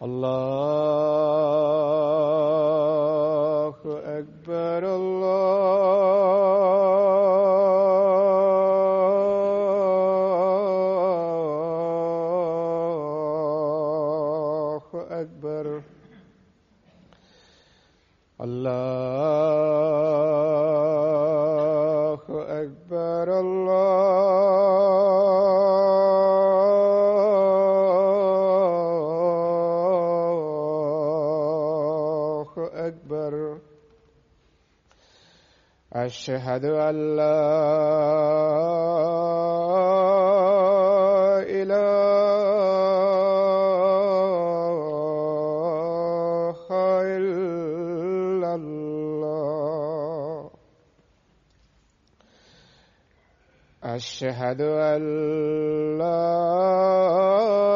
الله أكبر الله أكبر الله أكبر الله أكبر أشهد أن لا إله إلا الله أشهد أن لا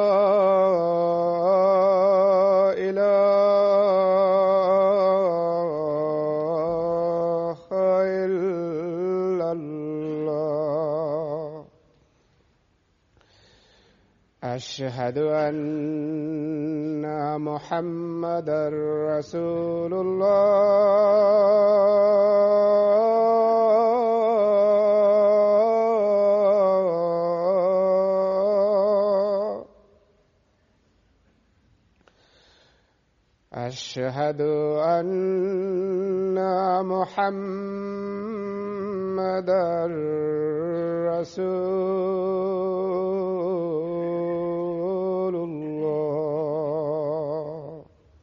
إله إلا الله أشهد أن محمدا رسول الله أشهد أن محمدا رسول الله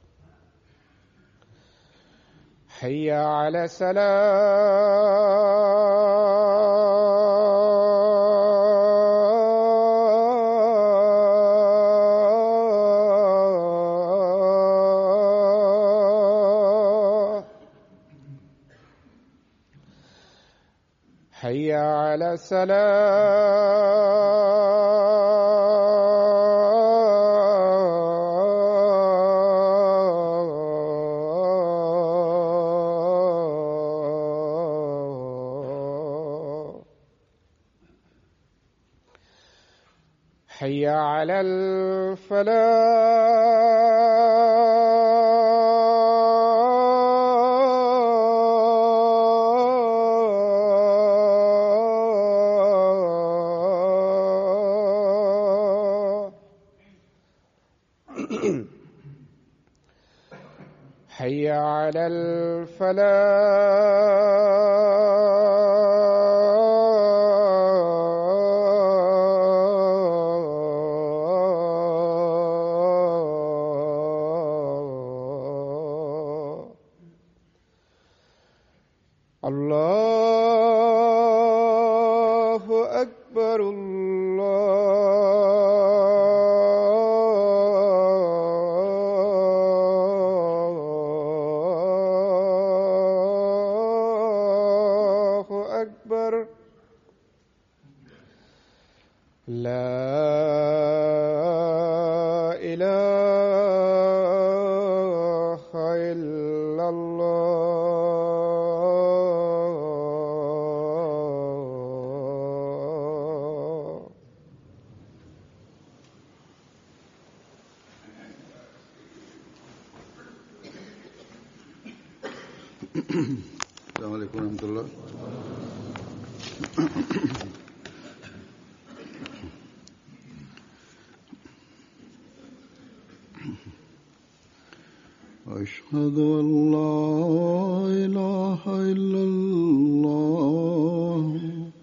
حي على السلام حي على السلام حي على الفلاح حي على الفلاح الله أكبر الله أكبر لا إله إلا الله السلام عليكم ورحمة الله أشهد أن لا إله إلا الله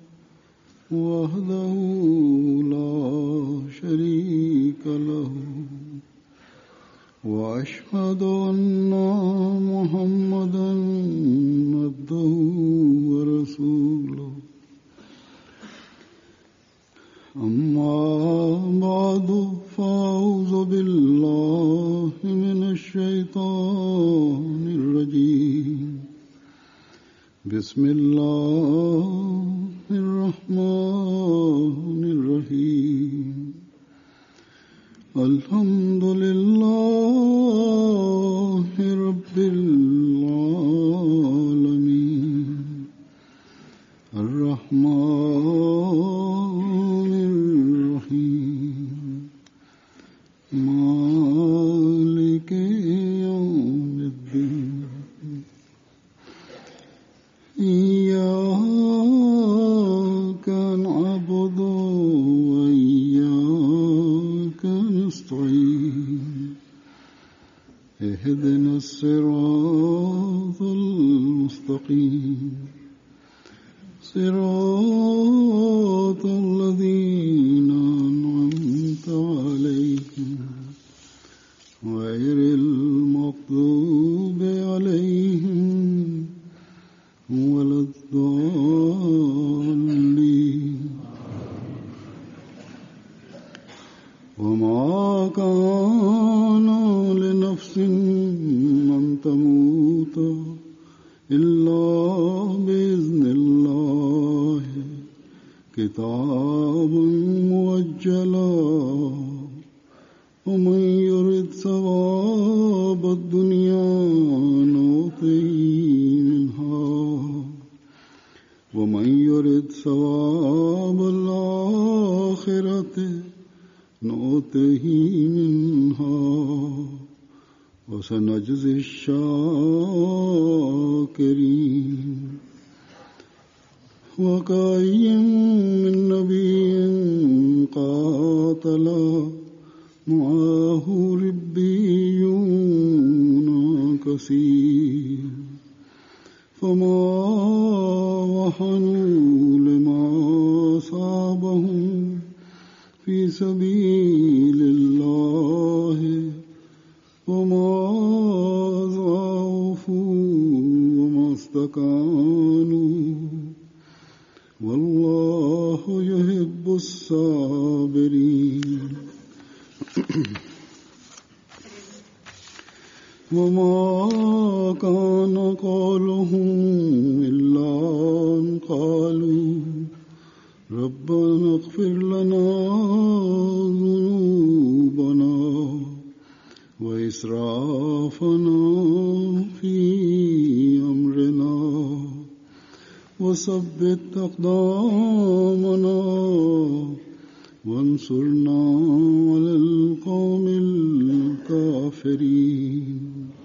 وحده لا شريك له وأشهد أن محمدا عبده ورسوله أما بعد فأعوذ بالله من الشيطان الرجيم بسم الله الرحمن الرحيم الحمد لله رب العالمين الرحمن الرحيم مالك اهدنا الصراط المستقيم صراط الذين أنعمت عليهم غير المغضوب عليهم ولا الضالين وما كان لنفس أن تموت إلا بإذن الله كتاب موجلا ومن يرد ثواب الدنيا نوطه منها ومن يرد ثواب الآخرة نؤته منها وسنجزي الشاكرين وكأي من نبي قاتل معه ربيون كثير فما وهنوا لما أصابهم في سبيل الله وما ضعفوا وما استكانوا والله يحب الصابرين وما كان قولهم إلا أن قالوا ربنا اغفر لنا ذنوبنا وإسرافنا في أمرنا وثبت أقدامنا وانصرنا على القوم الكافرين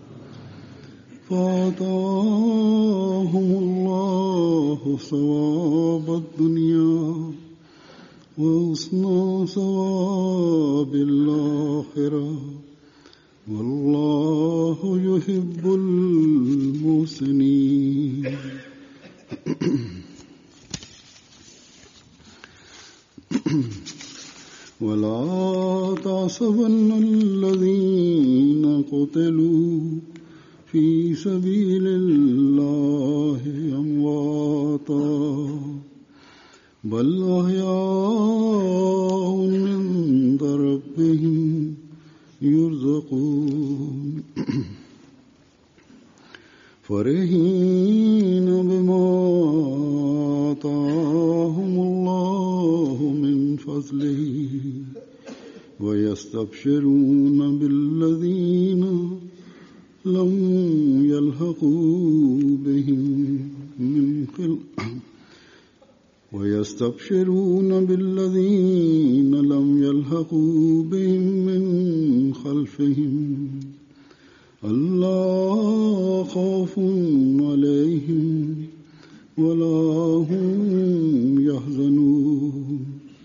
فآتاهم الله ثواب الدنيا وحسن ثواب الآخرة والله يحب المحسنين ولا تعصبن الذين قتلوا في سبيل الله أمواتا بل أحياء عند ربهم يرزقون فرحين بما آتاهم الله من فضله ويستبشرون بالذين لم يلحقوا بهم من خلق ويستبشرون بالذين لم يلحقوا بهم من خلفهم ألا خوف عليهم ولا هم يحزنون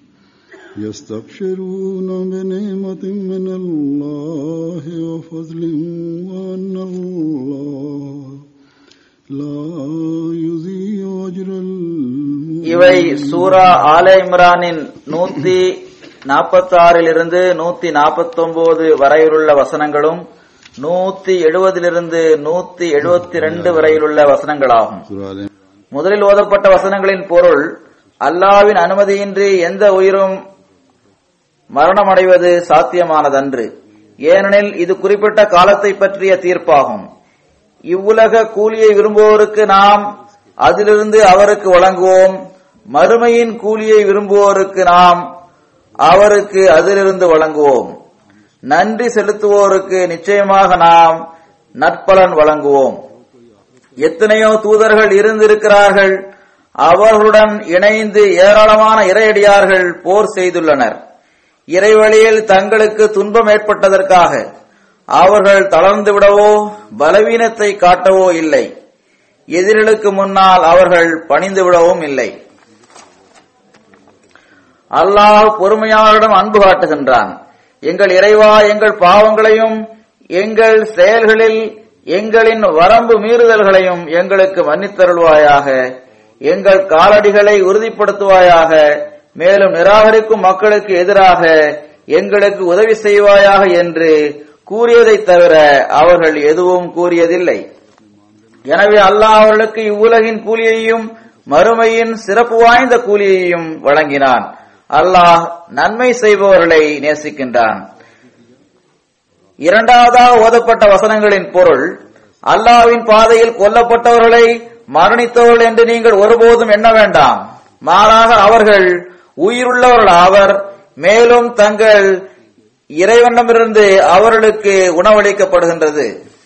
يستبشرون بنعمة من الله وفضل وأن الله لا يضيع أجر இவை சூரா ஆல இம்ரானின் நூத்தி நாற்பத்தி ஆறிலிருந்து நூத்தி நாற்பத்தி ஒன்பது வரையிலுள்ள வசனங்களும் நூத்தி எழுபதிலிருந்து நூத்தி எழுபத்தி ரெண்டு வரையிலுள்ள வசனங்களாகும் سورة முதலில் ஓதப்பட்ட வசனங்களின் பொருள் அல்லாவின் அனுமதியின்றி எந்த உயிரும் மரணமடைவது சாத்தியமானதன்று ஏனெனில் இது குறிப்பிட்ட காலத்தை பற்றிய தீர்ப்பாகும் இவ்வுலக கூலியை விரும்புவோருக்கு நாம் அதிலிருந்து அவருக்கு வழங்குவோம் மறுமையின் கூலியை விரும்புவோருக்கு நாம் அவருக்கு அதிலிருந்து வழங்குவோம் நன்றி செலுத்துவோருக்கு நிச்சயமாக நாம் நற்பலன் வழங்குவோம் எத்தனையோ தூதர்கள் இருந்திருக்கிறார்கள் அவர்களுடன் இணைந்து ஏராளமான இறையடியார்கள் போர் செய்துள்ளனர் இறைவழியில் தங்களுக்கு துன்பம் ஏற்பட்டதற்காக அவர்கள் தளர்ந்து விடவோ பலவீனத்தை காட்டவோ இல்லை எதிரிகளுக்கு முன்னால் அவர்கள் பணிந்து விடவும் இல்லை அல்லாஹ் பொறுமையாளரிடம் அன்பு காட்டுகின்றான் எங்கள் இறைவா எங்கள் பாவங்களையும் எங்கள் செயல்களில் எங்களின் வரம்பு மீறுதல்களையும் எங்களுக்கு மன்னித்தருள்வாயாக எங்கள் காலடிகளை உறுதிப்படுத்துவாயாக மேலும் நிராகரிக்கும் மக்களுக்கு எதிராக எங்களுக்கு உதவி செய்வாயாக என்று கூறியதைத் தவிர அவர்கள் எதுவும் கூறியதில்லை எனவே அல்லாஹ் அவர்களுக்கு இவ்வுலகின் கூலியையும் மறுமையின் சிறப்பு வாய்ந்த கூலியையும் வழங்கினான் அல்லாஹ் நன்மை செய்பவர்களை நேசிக்கின்றான் இரண்டாவதாக ஓதப்பட்ட வசனங்களின் பொருள் அல்லாஹ்வின் பாதையில் கொல்லப்பட்டவர்களை மரணித்தவர்கள் என்று நீங்கள் ஒருபோதும் எண்ண வேண்டாம் மாறாக அவர்கள் உயிருள்ளவர்கள் ஆவர் மேலும் தங்கள் இறைவனிடமிருந்து அவர்களுக்கு உணவளிக்கப்படுகின்றது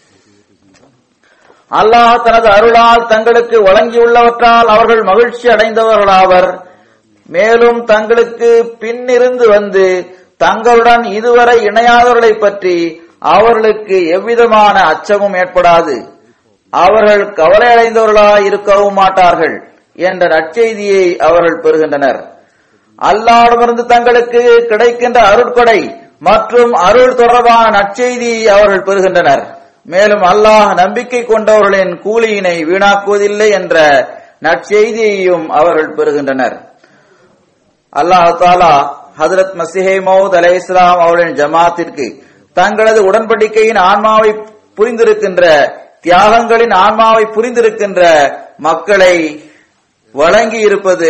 அல்லாஹ் தனது அருளால் தங்களுக்கு வழங்கியுள்ளவற்றால் அவர்கள் மகிழ்ச்சி அடைந்தவர்களாவர் மேலும் தங்களுக்கு பின்னிருந்து வந்து தங்களுடன் இதுவரை இணையாதவர்களை பற்றி அவர்களுக்கு எவ்விதமான அச்சமும் ஏற்படாது அவர்கள் கவலை அடைந்தவர்களாய் இருக்கவும் மாட்டார்கள் என்ற நற்செய்தியை அவர்கள் பெறுகின்றனர் அல்லாஹ்விடமிருந்து தங்களுக்கு கிடைக்கின்ற அருட்கொடை மற்றும் அருள் தொடர்பான நற்செய்தியை அவர்கள் பெறுகின்றனர் மேலும் அல்லாஹ் நம்பிக்கை கொண்டவர்களின் கூலியினை வீணாக்குவதில்லை என்ற நற்செய்தியையும் அவர்கள் பெறுகின்றனர் அல்லாஹ் தாலா ஹதரத் மசிஹே மவுத் அலை இஸ்லாம் அவர்களின் ஜமாத்திற்கு தங்களது உடன்படிக்கையின் ஆன்மாவை புரிந்திருக்கின்ற தியாகங்களின் ஆன்மாவை புரிந்திருக்கின்ற மக்களை வழங்கி இருப்பது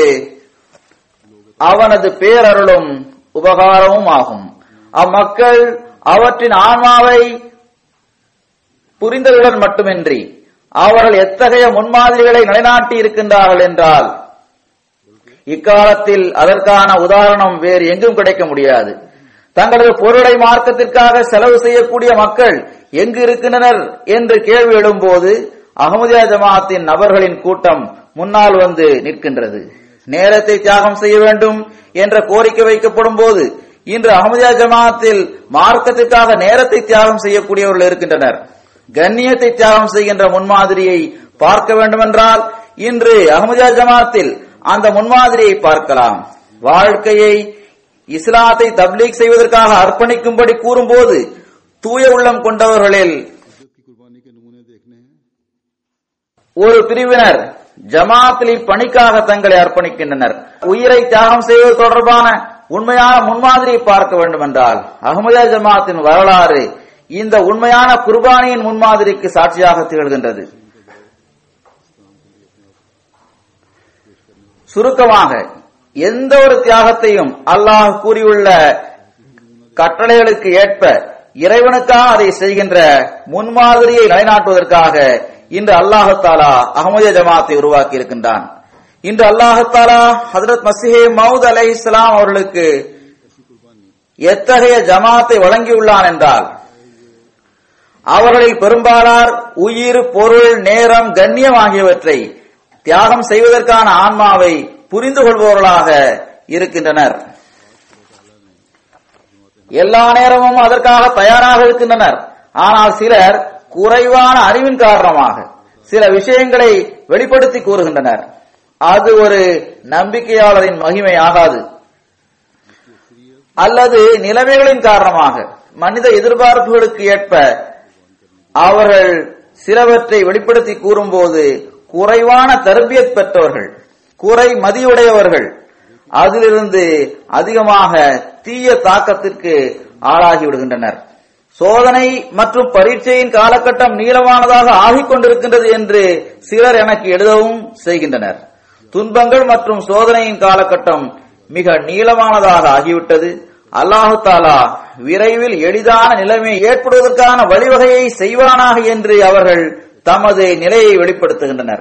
அவனது பேரருளும் உபகாரமும் ஆகும் அம்மக்கள் அவற்றின் ஆன்மாவை புரிந்ததுடன் மட்டுமின்றி அவர்கள் எத்தகைய முன்மாதிரிகளை நிலைநாட்டி இருக்கின்றார்கள் என்றால் இக்காலத்தில் அதற்கான உதாரணம் வேறு எங்கும் கிடைக்க முடியாது தங்களது பொருளை மார்க்கத்திற்காக செலவு செய்யக்கூடிய மக்கள் எங்கு இருக்கின்றனர் என்று கேள்வி எழும்போது அகமதியா ஜமாத்தின் நபர்களின் கூட்டம் முன்னால் வந்து நிற்கின்றது நேரத்தை தியாகம் செய்ய வேண்டும் என்ற கோரிக்கை வைக்கப்படும் போது இன்று அகமதியா ஜமாத்தில் மார்க்கத்திற்காக நேரத்தை தியாகம் செய்யக்கூடியவர்கள் இருக்கின்றனர் கண்ணியத்தை தியாகம் செய்கின்ற முன்மாதிரியை பார்க்க வேண்டுமென்றால் இன்று அகமதியா ஜமாத்தில் அந்த முன்மாதிரியை பார்க்கலாம் வாழ்க்கையை இஸ்லாத்தை தப்லீக் செய்வதற்காக அர்ப்பணிக்கும்படி கூறும்போது தூய உள்ளம் கொண்டவர்களில் ஒரு பிரிவினர் ஜமாத்தில் பணிக்காக தங்களை அர்ப்பணிக்கின்றனர் உயிரை தியாகம் செய்வது தொடர்பான உண்மையான முன்மாதிரியை பார்க்க வேண்டும் என்றால் அகமதியா ஜமாத்தின் வரலாறு இந்த உண்மையான குர்பானியின் முன்மாதிரிக்கு சாட்சியாக திகழ்கின்றது சுருக்கமாக எந்த ஒரு தியாகத்தையும் அல்லாஹ் கூறியுள்ள கட்டளைகளுக்கு ஏற்ப இறைவனுக்காக அதை செய்கின்ற முன்மாதிரியை நிலைநாட்டுவதற்காக இன்று அல்லாஹாலா அகமதிய ஜமாத்தை உருவாக்கி இருக்கின்றான் இன்று அல்லாஹாலா ஹதரத் மசிஹே மவுத் அலை இஸ்லாம் அவர்களுக்கு எத்தகைய ஜமாத்தை வழங்கியுள்ளான் என்றால் அவர்களில் பெரும்பாலார் உயிர் பொருள் நேரம் கண்ணியம் ஆகியவற்றை தியாகம் செய்வதற்கான ஆன்மாவை புரிந்து கொள்பவர்களாக இருக்கின்றனர் எல்லா நேரமும் அதற்காக தயாராக இருக்கின்றனர் ஆனால் சிலர் குறைவான அறிவின் காரணமாக சில விஷயங்களை வெளிப்படுத்தி கூறுகின்றனர் அது ஒரு நம்பிக்கையாளரின் மகிமை ஆகாது அல்லது நிலைமைகளின் காரணமாக மனித எதிர்பார்ப்புகளுக்கு ஏற்ப அவர்கள் சிலவற்றை வெளிப்படுத்தி கூறும்போது குறைவான தர்பியத் பெற்றவர்கள் குறை மதியுடையவர்கள் அதிலிருந்து அதிகமாக தீய தாக்கத்திற்கு ஆளாகி விடுகின்றனர் சோதனை மற்றும் பரீட்சையின் காலகட்டம் நீளமானதாக ஆகிக் கொண்டிருக்கின்றது என்று சிலர் எனக்கு எழுதவும் செய்கின்றனர் துன்பங்கள் மற்றும் சோதனையின் காலகட்டம் மிக நீளமானதாக ஆகிவிட்டது அல்லாஹு தாலா விரைவில் எளிதான நிலைமை ஏற்படுவதற்கான வழிவகையை செய்வானாக என்று அவர்கள் தமது நிலையை வெளிப்படுத்துகின்றனர்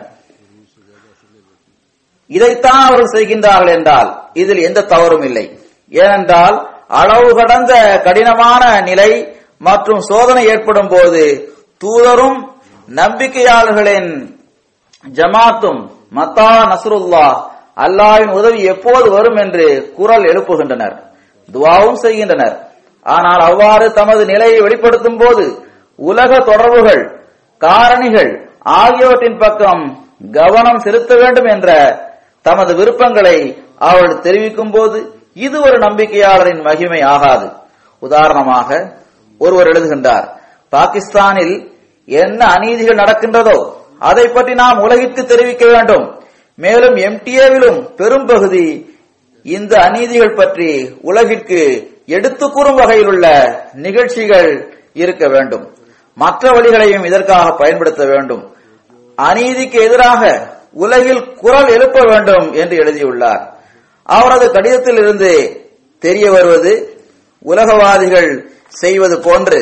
இதைத்தான் அவர்கள் செய்கின்றார்கள் என்றால் இதில் எந்த தவறும் இல்லை ஏனென்றால் அளவு கடந்த கடினமான நிலை மற்றும் சோதனை ஏற்படும் போது தூதரும் நம்பிக்கையாளர்களின் ஜமாத்தும் மத்தா நஸ்ருல்லா அல்லாவின் உதவி எப்போது வரும் என்று குரல் எழுப்புகின்றனர் துவாவும் செய்கின்றனர் ஆனால் அவ்வாறு தமது நிலையை வெளிப்படுத்தும் போது உலக தொடர்புகள் காரணிகள் ஆகியவற்றின் பக்கம் கவனம் செலுத்த வேண்டும் என்ற தமது விருப்பங்களை அவள் தெரிவிக்கும் போது இது ஒரு நம்பிக்கையாளரின் மகிமை ஆகாது உதாரணமாக ஒருவர் எழுதுகின்றார் பாகிஸ்தானில் என்ன அநீதிகள் நடக்கின்றதோ அதை பற்றி நாம் உலகிற்கு தெரிவிக்க வேண்டும் மேலும் எம்டிஏவிலும் பெரும் பகுதி இந்த அநீதிகள் பற்றி உலகிற்கு எடுத்து கூறும் வகையில் உள்ள நிகழ்ச்சிகள் இருக்க வேண்டும் மற்ற வழிகளையும் இதற்காக பயன்படுத்த வேண்டும் அநீதிக்கு எதிராக உலகில் குரல் எழுப்ப வேண்டும் என்று எழுதியுள்ளார் அவரது கடிதத்தில் இருந்து தெரிய வருவது உலகவாதிகள் செய்வது போன்று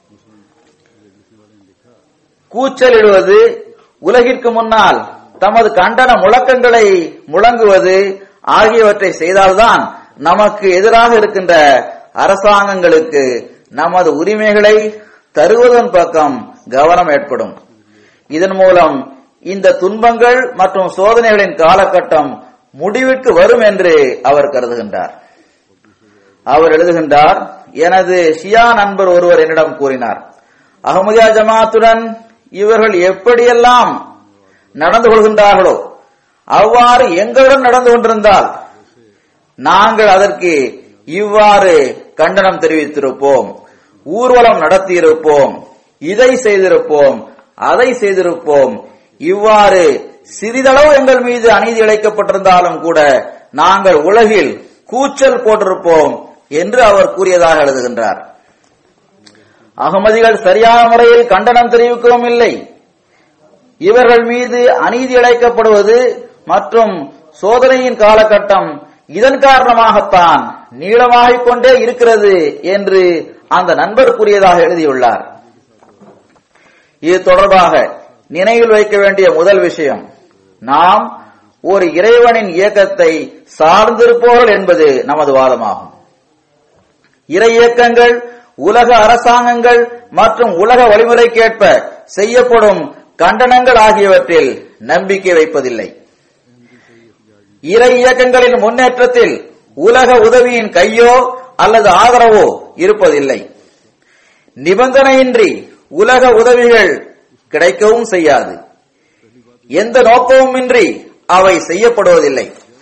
கூச்சலிடுவது உலகிற்கு முன்னால் தமது கண்டன முழக்கங்களை முழங்குவது ஆகியவற்றை செய்தால்தான் நமக்கு எதிராக இருக்கின்ற அரசாங்கங்களுக்கு நமது உரிமைகளை தருவதன் பக்கம் கவனம் ஏற்படும் இதன் மூலம் இந்த துன்பங்கள் மற்றும் சோதனைகளின் காலகட்டம் முடிவிற்கு வரும் என்று அவர் கருதுகின்றார் அவர் எழுதுகின்றார் எனது ஷியா நண்பர் ஒருவர் என்னிடம் கூறினார் அகமதியா ஜமாத்துடன் இவர்கள் எப்படியெல்லாம் நடந்து கொள்கின்றார்களோ அவ்வாறு எங்களுடன் நடந்து கொண்டிருந்தால் நாங்கள் அதற்கு இவ்வாறு கண்டனம் தெரிவித்திருப்போம் ஊர்வலம் நடத்தியிருப்போம் இதை செய்திருப்போம் அதை செய்திருப்போம் இவ்வாறு சிறிதளவு எங்கள் மீது அநீதி இழைக்கப்பட்டிருந்தாலும் கூட நாங்கள் உலகில் கூச்சல் போட்டிருப்போம் என்று அவர் கூறியதாக எழுதுகின்றார் அகமதிகள் சரியான முறையில் கண்டனம் தெரிவிக்கவும் இல்லை இவர்கள் மீது அநீதி இழைக்கப்படுவது மற்றும் சோதனையின் காலகட்டம் இதன் காரணமாகத்தான் நீளமாகிக் கொண்டே இருக்கிறது என்று அந்த நண்பர் கூறியதாக எழுதியுள்ளார் இது தொடர்பாக நினைவில் வைக்க வேண்டிய முதல் விஷயம் நாம் ஒரு இறைவனின் இயக்கத்தை சார்ந்திருப்பவர்கள் என்பது நமது வாதமாகும் இறை இயக்கங்கள் உலக அரசாங்கங்கள் மற்றும் உலக வழிமுறைக்கேற்ப செய்யப்படும் கண்டனங்கள் ஆகியவற்றில் நம்பிக்கை வைப்பதில்லை இறை இயக்கங்களின் முன்னேற்றத்தில் உலக உதவியின் கையோ அல்லது ஆதரவோ இருப்பதில்லை நிபந்தனையின்றி உலக உதவிகள் கிடைக்கவும் செய்யாது எந்த நோக்கமுமின்றி அவை செய்யப்படுவதில்லை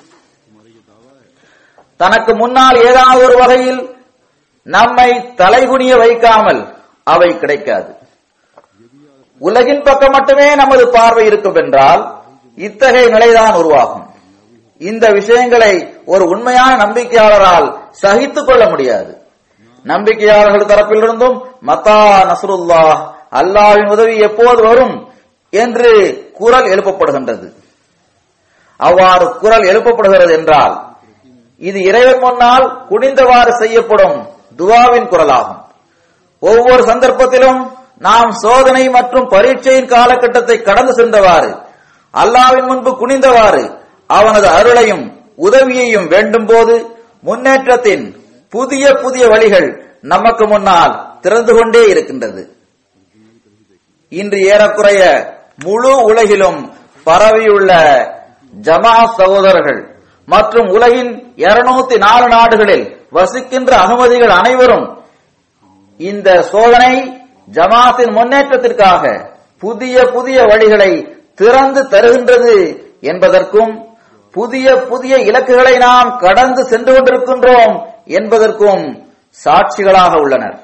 தனக்கு முன்னால் ஏதாவது ஒரு வகையில் நம்மை தலைகுனிய வைக்காமல் அவை கிடைக்காது உலகின் பக்கம் மட்டுமே நமது பார்வை இருக்கும் என்றால் இத்தகைய நிலைதான் உருவாகும் இந்த விஷயங்களை ஒரு உண்மையான நம்பிக்கையாளரால் சகித்துக் கொள்ள முடியாது நம்பிக்கையாளர்கள் தரப்பிலிருந்தும் மத்தா நசருல்லா அல்லாவின் உதவி எப்போது வரும் என்று குரல் எழுப்பப்படுகின்றது அவ்வாறு குரல் எழுப்பப்படுகிறது என்றால் இது இறைவன் முன்னால் குனிந்தவாறு செய்யப்படும் துவாவின் குரலாகும் ஒவ்வொரு சந்தர்ப்பத்திலும் நாம் சோதனை மற்றும் பரீட்சையின் காலகட்டத்தை கடந்து சென்றவாறு அல்லாவின் முன்பு குனிந்தவாறு அவனது அருளையும் உதவியையும் வேண்டும் போது முன்னேற்றத்தின் புதிய புதிய வழிகள் நமக்கு முன்னால் திறந்து கொண்டே இருக்கின்றது இன்று ஏறக்குறைய முழு உலகிலும் பரவியுள்ள ஜமா சகோதரர்கள் மற்றும் உலகின் இருநூத்தி நாலு நாடுகளில் வசிக்கின்ற அகமதிகள் அனைவரும் இந்த சோதனை ஜமாத்தின் முன்னேற்றத்திற்காக புதிய புதிய வழிகளை திறந்து தருகின்றது என்பதற்கும் புதிய புதிய இலக்குகளை நாம் கடந்து சென்று கொண்டிருக்கின்றோம் என்பதற்கும் சாட்சிகளாக உள்ளனர்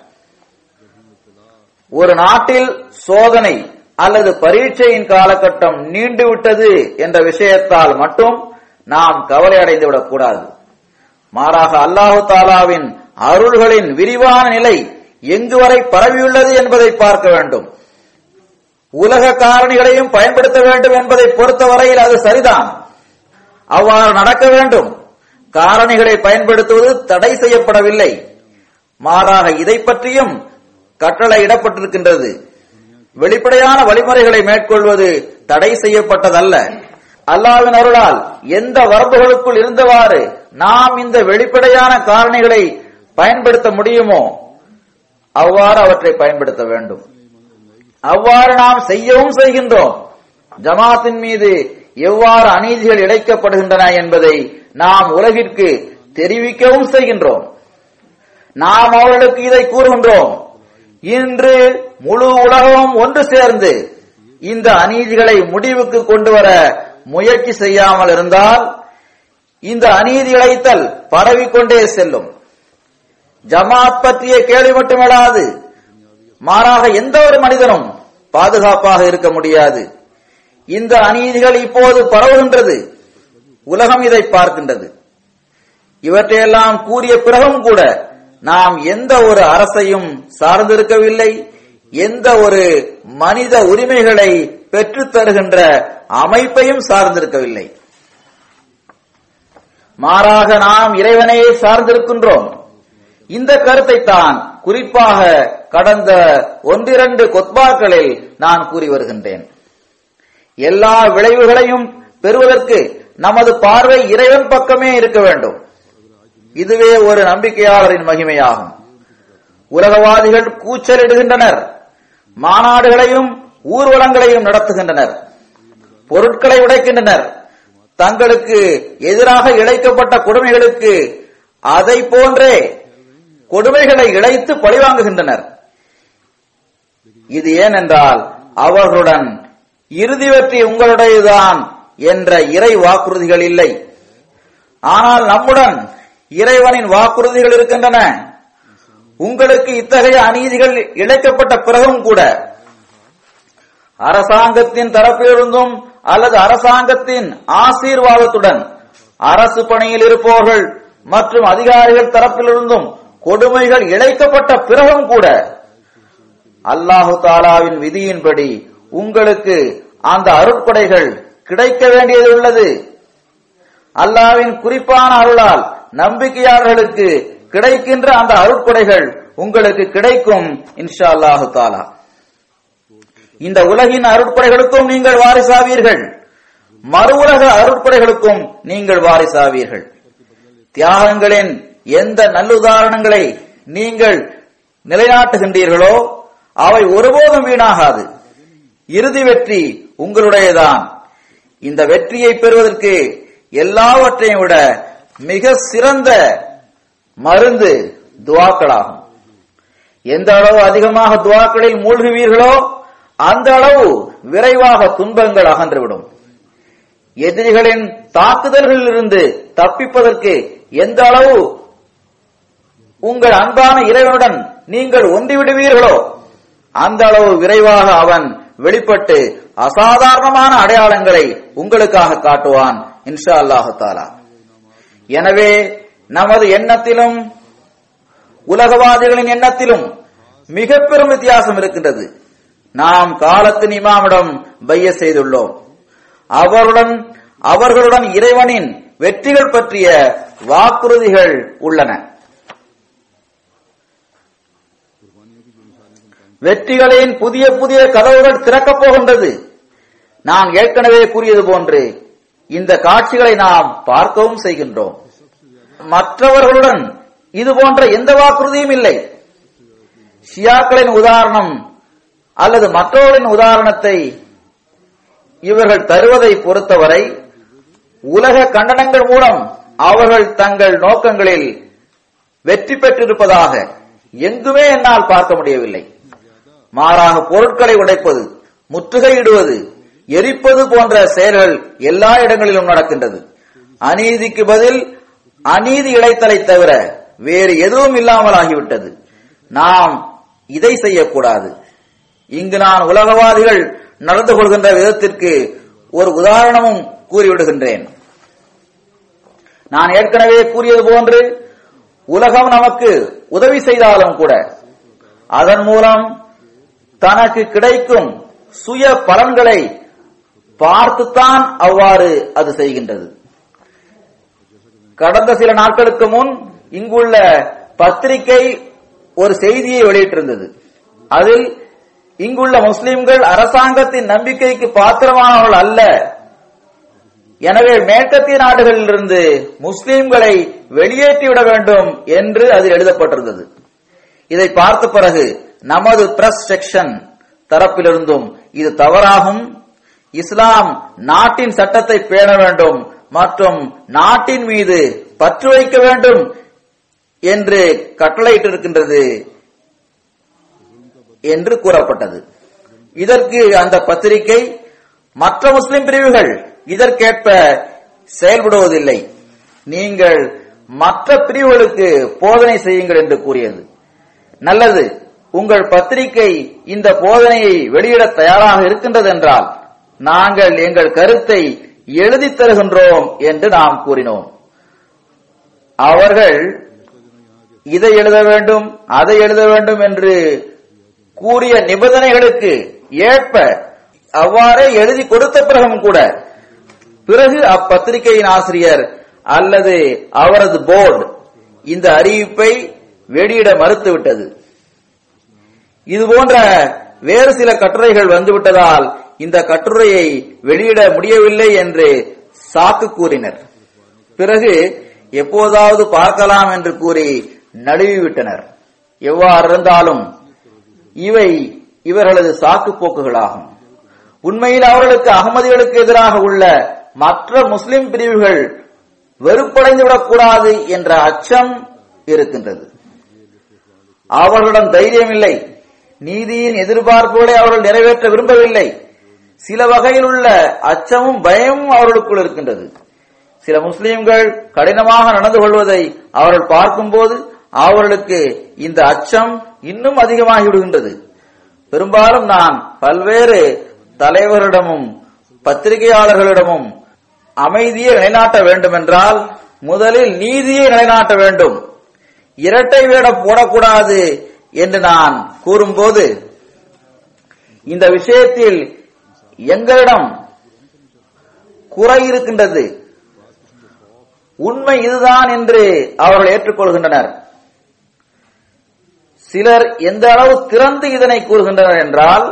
ஒரு நாட்டில் சோதனை அல்லது பரீட்சையின் காலகட்டம் நீண்டுவிட்டது என்ற விஷயத்தால் மட்டும் நாம் கவலை அடைந்து விடக்கூடாது மாறாக அல்லாஹு தாலாவின் அருள்களின் விரிவான நிலை எங்கு வரை பரவியுள்ளது என்பதை பார்க்க வேண்டும் உலக காரணிகளையும் பயன்படுத்த வேண்டும் என்பதை பொறுத்தவரையில் அது சரிதான் அவ்வாறு நடக்க வேண்டும் காரணிகளை பயன்படுத்துவது தடை செய்யப்படவில்லை மாறாக இதை பற்றியும் கட்டளையிடப்பட்டிருக்கின்றது வெளிப்படையான வழிமுறைகளை மேற்கொள்வது தடை செய்யப்பட்டதல்ல அல்லாவின் அருளால் எந்த வரம்புகளுக்குள் இருந்தவாறு நாம் இந்த வெளிப்படையான காரணிகளை பயன்படுத்த முடியுமோ அவ்வாறு அவற்றை பயன்படுத்த வேண்டும் அவ்வாறு நாம் செய்யவும் செய்கின்றோம் ஜமாத்தின் மீது எவ்வாறு அநீதிகள் இழைக்கப்படுகின்றன என்பதை நாம் உலகிற்கு தெரிவிக்கவும் செய்கின்றோம் நாம் அவர்களுக்கு இதை கூறுகின்றோம் இன்று முழு உலகமும் ஒன்று சேர்ந்து இந்த அநீதிகளை முடிவுக்கு கொண்டு வர முயற்சி செய்யாமல் இருந்தால் இந்த அநீதி இழைத்தல் பரவிக்கொண்டே செல்லும் ஜமாத் பற்றிய கேள்வி மட்டுமல்லாது மாறாக எந்த ஒரு மனிதனும் பாதுகாப்பாக இருக்க முடியாது இந்த அநீதிகள் இப்போது பரவுகின்றது உலகம் இதை பார்க்கின்றது இவற்றையெல்லாம் கூறிய பிறகும் கூட நாம் எந்த ஒரு அரசையும் சார்ந்திருக்கவில்லை எந்த ஒரு மனித உரிமைகளை பெற்றுத் தருகின்ற அமைப்பையும் சார்ந்திருக்கவில்லை மாறாக நாம் இறைவனையே சார்ந்திருக்கின்றோம் இந்த கருத்தை தான் குறிப்பாக கடந்த ஒன்றிரண்டு கொத்பாக்களில் நான் கூறி வருகின்றேன் எல்லா விளைவுகளையும் பெறுவதற்கு நமது பார்வை இறைவன் பக்கமே இருக்க வேண்டும் இதுவே ஒரு நம்பிக்கையாளரின் மகிமையாகும் உலகவாதிகள் கூச்சலிடுகின்றனர் மாநாடுகளையும் ஊர்வலங்களையும் நடத்துகின்றனர் பொருட்களை உடைக்கின்றனர் தங்களுக்கு எதிராக இழைக்கப்பட்ட கொடுமைகளுக்கு அதை போன்றே கொடுமைகளை இழைத்து பழிவாங்குகின்றனர் இது ஏனென்றால் அவர்களுடன் இறுதி வெற்றி உங்களுடையதுதான் என்ற இறை வாக்குறுதிகள் இல்லை ஆனால் நம்முடன் இறைவனின் வாக்குறுதிகள் இருக்கின்றன உங்களுக்கு இத்தகைய அநீதிகள் இழைக்கப்பட்ட பிறகும் கூட அரசாங்கத்தின் தரப்பிலிருந்தும் அல்லது அரசாங்கத்தின் ஆசீர்வாதத்துடன் அரசு பணியில் இருப்பவர்கள் மற்றும் அதிகாரிகள் தரப்பிலிருந்தும் கொடுமைகள் இழைக்கப்பட்ட பிறகும் கூட அல்லாஹு தாலாவின் விதியின்படி உங்களுக்கு அந்த அருட்கொடைகள் கிடைக்க வேண்டியது உள்ளது அல்லாவின் குறிப்பான அருளால் நம்பிக்கையாளர்களுக்கு கிடைக்கின்ற அந்த அருட்கொடைகள் உங்களுக்கு கிடைக்கும் இன்ஷா அல்லாஹு தாலா இந்த உலகின் அருட்படைகளுக்கும் நீங்கள் வாரிசாவீர்கள் மறு உலக அருட்படைகளுக்கும் நீங்கள் வாரிசாவீர்கள் தியாகங்களின் எந்த நல்லுதாரணங்களை நீங்கள் நிலைநாட்டுகின்றீர்களோ அவை ஒருபோதும் வீணாகாது இறுதி வெற்றி உங்களுடையதான் இந்த வெற்றியை பெறுவதற்கு எல்லாவற்றையும் விட மிக சிறந்த மருந்து துவாக்களாகும் எந்த அளவு அதிகமாக துவாக்களில் மூழ்குவீர்களோ அந்த அளவு விரைவாக துன்பங்கள் அகன்றுவிடும் எதிரிகளின் தாக்குதல்களில் இருந்து தப்பிப்பதற்கு எந்த அளவு உங்கள் அன்பான இறைவனுடன் நீங்கள் ஒன்றி விடுவீர்களோ அந்த அளவு விரைவாக அவன் வெளிப்பட்டு அசாதாரணமான அடையாளங்களை உங்களுக்காக காட்டுவான் இன்ஷா அல்லாஹு தாலா எனவே நமது எண்ணத்திலும் உலகவாதிகளின் எண்ணத்திலும் மிக பெரும் வித்தியாசம் இருக்கின்றது நாம் காலத்தின் இமாமிடம் பைய செய்துள்ளோம் அவருடன் அவர்களுடன் இறைவனின் வெற்றிகள் பற்றிய வாக்குறுதிகள் உள்ளன வெற்றிகளின் புதிய புதிய கதவுகள் திறக்கப் போகின்றது நான் ஏற்கனவே கூறியது போன்று இந்த காட்சிகளை நாம் பார்க்கவும் செய்கின்றோம் மற்றவர்களுடன் இது போன்ற எந்த வாக்குறுதியும் இல்லை ஷியாக்களின் உதாரணம் அல்லது மற்றவர்களின் உதாரணத்தை இவர்கள் தருவதை பொறுத்தவரை உலக கண்டனங்கள் மூலம் அவர்கள் தங்கள் நோக்கங்களில் வெற்றி பெற்றிருப்பதாக எங்குமே என்னால் பார்க்க முடியவில்லை மாறாக பொருட்களை உடைப்பது முற்றுகையிடுவது எரிப்பது போன்ற செயல்கள் எல்லா இடங்களிலும் நடக்கின்றது அநீதிக்கு பதில் அநீதி இழைத்தலை தவிர வேறு எதுவும் இல்லாமல் ஆகிவிட்டது நாம் இதை செய்யக்கூடாது இங்கு நான் உலகவாதிகள் நடந்து கொள்கின்ற விதத்திற்கு ஒரு உதாரணமும் கூறிவிடுகின்றேன் நான் ஏற்கனவே கூறியது போன்று உலகம் நமக்கு உதவி செய்தாலும் கூட அதன் மூலம் தனக்கு கிடைக்கும் சுய பலன்களை பார்த்துத்தான் அவ்வாறு அது செய்கின்றது கடந்த சில நாட்களுக்கு முன் இங்குள்ள பத்திரிகை ஒரு செய்தியை வெளியிட்டிருந்தது அதில் இங்குள்ள முஸ்லிம்கள் அரசாங்கத்தின் நம்பிக்கைக்கு பாத்திரமானவர்கள் அல்ல எனவே மேற்கத்திய நாடுகளிலிருந்து முஸ்லிம்களை வெளியேற்றிவிட வேண்டும் என்று அதில் எழுதப்பட்டிருந்தது இதை பார்த்த பிறகு நமது பிரஸ் செக்ஷன் தரப்பிலிருந்தும் இது தவறாகும் இஸ்லாம் நாட்டின் சட்டத்தை பேண வேண்டும் மற்றும் நாட்டின் மீது பற்று வைக்க வேண்டும் என்று கட்டளையிட்டிருக்கின்றது என்று கூறப்பட்டது இதற்கு அந்த பத்திரிகை மற்ற முஸ்லிம் பிரிவுகள் இதற்கேற்ப செயல்படுவதில்லை நீங்கள் மற்ற பிரிவுகளுக்கு போதனை செய்யுங்கள் என்று கூறியது நல்லது உங்கள் பத்திரிகை இந்த போதனையை வெளியிட தயாராக இருக்கின்றது என்றால் நாங்கள் எங்கள் கருத்தை எழுதித் தருகின்றோம் என்று நாம் கூறினோம் அவர்கள் இதை எழுத வேண்டும் அதை எழுத வேண்டும் என்று கூறிய நிபந்தனைகளுக்கு ஏற்ப அவ்வாறே எழுதி கொடுத்த பிறகும் கூட பிறகு அப்பத்திரிகையின் ஆசிரியர் அல்லது அவரது போர்டு இந்த அறிவிப்பை வெளியிட மறுத்துவிட்டது இது போன்ற வேறு சில கட்டுரைகள் வந்துவிட்டதால் இந்த கட்டுரையை வெளியிட முடியவில்லை என்று சாக்கு கூறினர் பிறகு எப்போதாவது பார்க்கலாம் என்று கூறி நழுவிவிட்டனர் எவ்வாறு இருந்தாலும் இவை இவர்களது சாக்கு போக்குகளாகும் உண்மையில் அவர்களுக்கு அகமதிகளுக்கு எதிராக உள்ள மற்ற முஸ்லிம் பிரிவுகள் வெறுப்படைந்து விடக்கூடாது என்ற அச்சம் இருக்கின்றது அவர்களிடம் தைரியம் இல்லை நீதியின் எதிர்பார்ப்புகளை அவர்கள் நிறைவேற்ற விரும்பவில்லை சில வகையில் உள்ள அச்சமும் பயமும் அவர்களுக்குள் இருக்கின்றது சில முஸ்லிம்கள் கடினமாக நடந்து கொள்வதை அவர்கள் பார்க்கும்போது அவர்களுக்கு இந்த அச்சம் இன்னும் அதிகமாகி விடுகின்றது பெரும்பாலும் நான் பல்வேறு தலைவரிடமும் பத்திரிகையாளர்களிடமும் அமைதியை நிலைநாட்ட வேண்டும் என்றால் முதலில் நீதியை நிலைநாட்ட வேண்டும் இரட்டை வேடம் போடக்கூடாது என்று நான் கூறும்போது இந்த விஷயத்தில் எங்களிடம் குறை இருக்கின்றது உண்மை இதுதான் என்று அவர்கள் ஏற்றுக்கொள்கின்றனர் சிலர் எந்த அளவு திறந்து இதனை கூறுகின்றனர் என்றால்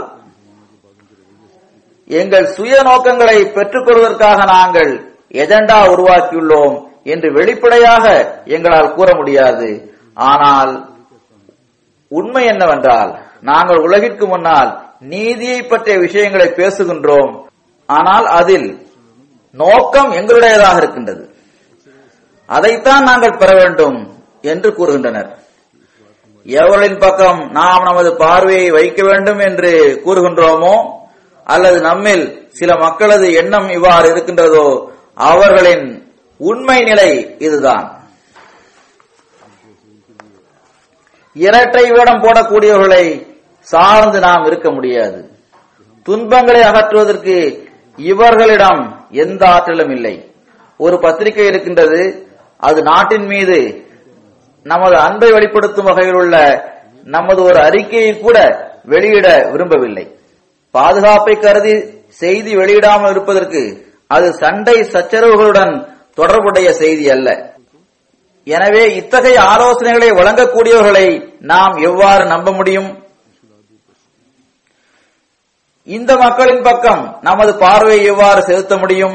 எங்கள் சுய நோக்கங்களை பெற்றுக் கொள்வதற்காக நாங்கள் எஜெண்டா உருவாக்கியுள்ளோம் என்று வெளிப்படையாக எங்களால் கூற முடியாது ஆனால் உண்மை என்னவென்றால் நாங்கள் உலகிற்கு முன்னால் நீதியை பற்றிய விஷயங்களை பேசுகின்றோம் ஆனால் அதில் நோக்கம் எங்களுடையதாக இருக்கின்றது அதைத்தான் நாங்கள் பெற வேண்டும் என்று கூறுகின்றனர் எவர்களின் பக்கம் நாம் நமது பார்வையை வைக்க வேண்டும் என்று கூறுகின்றோமோ அல்லது நம்மில் சில மக்களது எண்ணம் இவ்வாறு இருக்கின்றதோ அவர்களின் உண்மை நிலை இதுதான் இரட்டை வேடம் போடக்கூடியவர்களை சார்ந்து நாம் இருக்க முடியாது துன்பங்களை அகற்றுவதற்கு இவர்களிடம் எந்த ஆற்றலும் இல்லை ஒரு பத்திரிகை இருக்கின்றது அது நாட்டின் மீது நமது அன்பை வெளிப்படுத்தும் வகையில் உள்ள நமது ஒரு அறிக்கையை கூட வெளியிட விரும்பவில்லை பாதுகாப்பை கருதி செய்தி வெளியிடாமல் இருப்பதற்கு அது சண்டை சச்சரவுகளுடன் தொடர்புடைய செய்தி அல்ல எனவே இத்தகைய ஆலோசனைகளை வழங்கக்கூடியவர்களை நாம் எவ்வாறு நம்ப முடியும் இந்த மக்களின் பக்கம் நமது பார்வையை எவ்வாறு செலுத்த முடியும்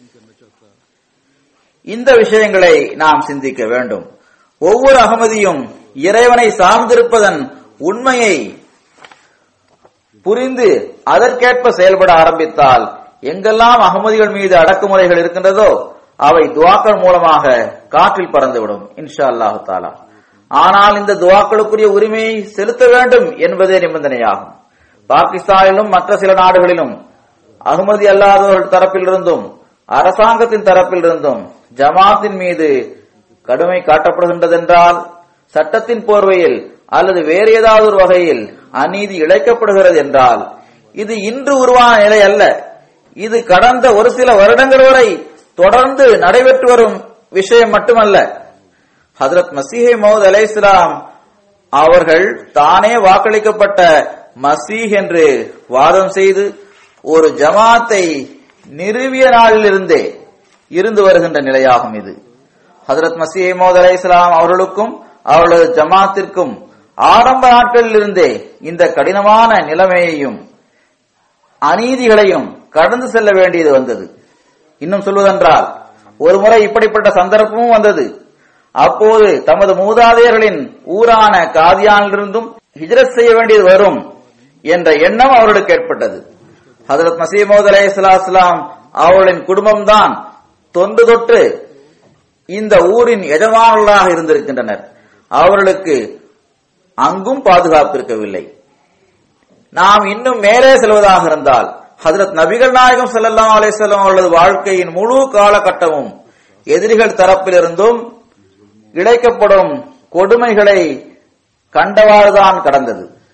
இந்த விஷயங்களை நாம் சிந்திக்க வேண்டும் ஒவ்வொரு அகமதியும் இறைவனை சார்ந்திருப்பதன் உண்மையை புரிந்து அதற்கேற்ப செயல்பட ஆரம்பித்தால் எங்கெல்லாம் அகமதிகள் மீது அடக்குமுறைகள் இருக்கின்றதோ அவை துவாக்கள் மூலமாக காற்றில் பறந்துவிடும் இன்ஷா அல்லாஹு தாலா ஆனால் இந்த துவாக்களுக்குரிய உரிமையை செலுத்த வேண்டும் என்பதே நிபந்தனையாகும் பாகிஸ்தானிலும் மற்ற சில நாடுகளிலும் அகமதி அல்லாதவர்கள் தரப்பிலிருந்தும் அரசாங்கத்தின் தரப்பிலிருந்தும் ஜமாத்தின் மீது கடுமை காட்டப்படுகின்றதென்றால் சட்டத்தின் போர்வையில் அல்லது வேறு ஏதாவது ஒரு வகையில் அநீதி இழைக்கப்படுகிறது என்றால் இது இன்று உருவான நிலை அல்ல இது கடந்த ஒரு சில வருடங்கள் வரை தொடர்ந்து நடைபெற்று வரும் விஷயம் மட்டுமல்ல ஹதரத் மசீஹே மௌத் அலை இஸ்லாம் அவர்கள் தானே வாக்களிக்கப்பட்ட மசீஹ் என்று வாதம் செய்து ஒரு ஜமாத்தை நிறுவிய நாளிலிருந்தே இருந்து வருகின்ற நிலையாகும் இது ஹதரத் மசீஹ் மௌத் அலை இஸ்லாம் அவர்களுக்கும் அவர்களது ஜமாத்திற்கும் ஆரம்ப நாட்களில் இருந்தே இந்த கடினமான நிலைமையையும் அநீதிகளையும் கடந்து செல்ல வேண்டியது வந்தது இன்னும் சொல்வதென்றால் ஒரு முறை இப்படிப்பட்ட சந்தர்ப்பமும் வந்தது அப்போது தமது மூதாதையர்களின் ஊரான காதியானிலிருந்தும் ஹிஜ்ரத் செய்ய வேண்டியது வரும் என்ற எண்ணம் அவர்களுக்கு ஏற்பட்டது ஹதரத் மசீமோத் அலை இஸ்லாம் அவர்களின் குடும்பம்தான் தொன்று தொட்டு இந்த ஊரின் எஜமானர்களாக இருந்திருக்கின்றனர் அவர்களுக்கு அங்கும் பாதுகாப்பு இருக்கவில்லை நாம் இன்னும் மேலே செல்வதாக இருந்தால் ஹதரத் நபிகள் நாயகம் ஸல்லல்லாஹு அலைஹி வஸல்லம் அவர்களது வாழ்க்கையின் முழு காலகட்டமும் எதிரிகள் தரப்பிலிருந்தும் இழைக்கப்படும் கொடுமைகளை கண்டவாறுதான் கடந்தது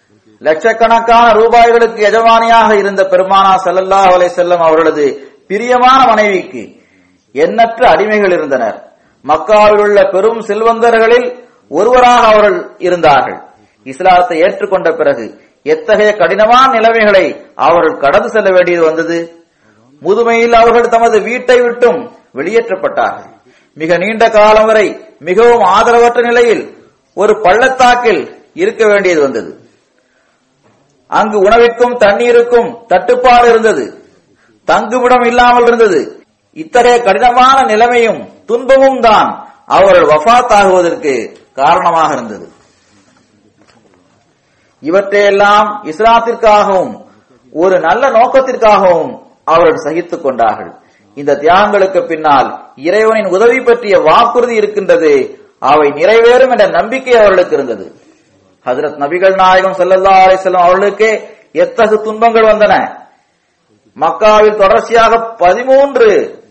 லட்சக்கணக்கான ரூபாய்களுக்கு எஜமானியாக இருந்த பெருமானா ஸல்லல்லாஹு அலைஹி செல்லம் அவர்களது பிரியமான மனைவிக்கு எண்ணற்ற அடிமைகள் இருந்தனர் மக்காவில் உள்ள பெரும் செல்வந்தர்களில் ஒருவராக அவர்கள் இருந்தார்கள் இஸ்லாத்தை ஏற்றுக்கொண்ட பிறகு எத்தகைய கடினமான நிலைமைகளை அவர்கள் கடந்து செல்ல வேண்டியது வந்தது முதுமையில் அவர்கள் தமது வீட்டை விட்டும் வெளியேற்றப்பட்டார்கள் மிக நீண்ட காலம் வரை மிகவும் ஆதரவற்ற நிலையில் ஒரு பள்ளத்தாக்கில் இருக்க வேண்டியது வந்தது அங்கு உணவிற்கும் தண்ணீருக்கும் தட்டுப்பாடு இருந்தது தங்குமிடம் இல்லாமல் இருந்தது இத்தகைய கடினமான நிலைமையும் துன்பமும் தான் அவர்கள் வஃபாத் ஆகுவதற்கு காரணமாக இருந்தது இவற்றையெல்லாம் இஸ்லாத்திற்காகவும் ஒரு நல்ல நோக்கத்திற்காகவும் அவர்கள் சகித்துக் கொண்டார்கள் இந்த தியாகங்களுக்கு பின்னால் இறைவனின் உதவி பற்றிய வாக்குறுதி இருக்கின்றது அவை நிறைவேறும் என்ற நம்பிக்கை அவர்களுக்கு இருந்தது ஹஜரத் நபிகள் நாயகம் ஸல்லல்லாஹு அலைஹி வஸல்லம் அவர்களுக்கே எத்தகு துன்பங்கள் வந்தன மக்காவில் தொடர்ச்சியாக பதிமூன்று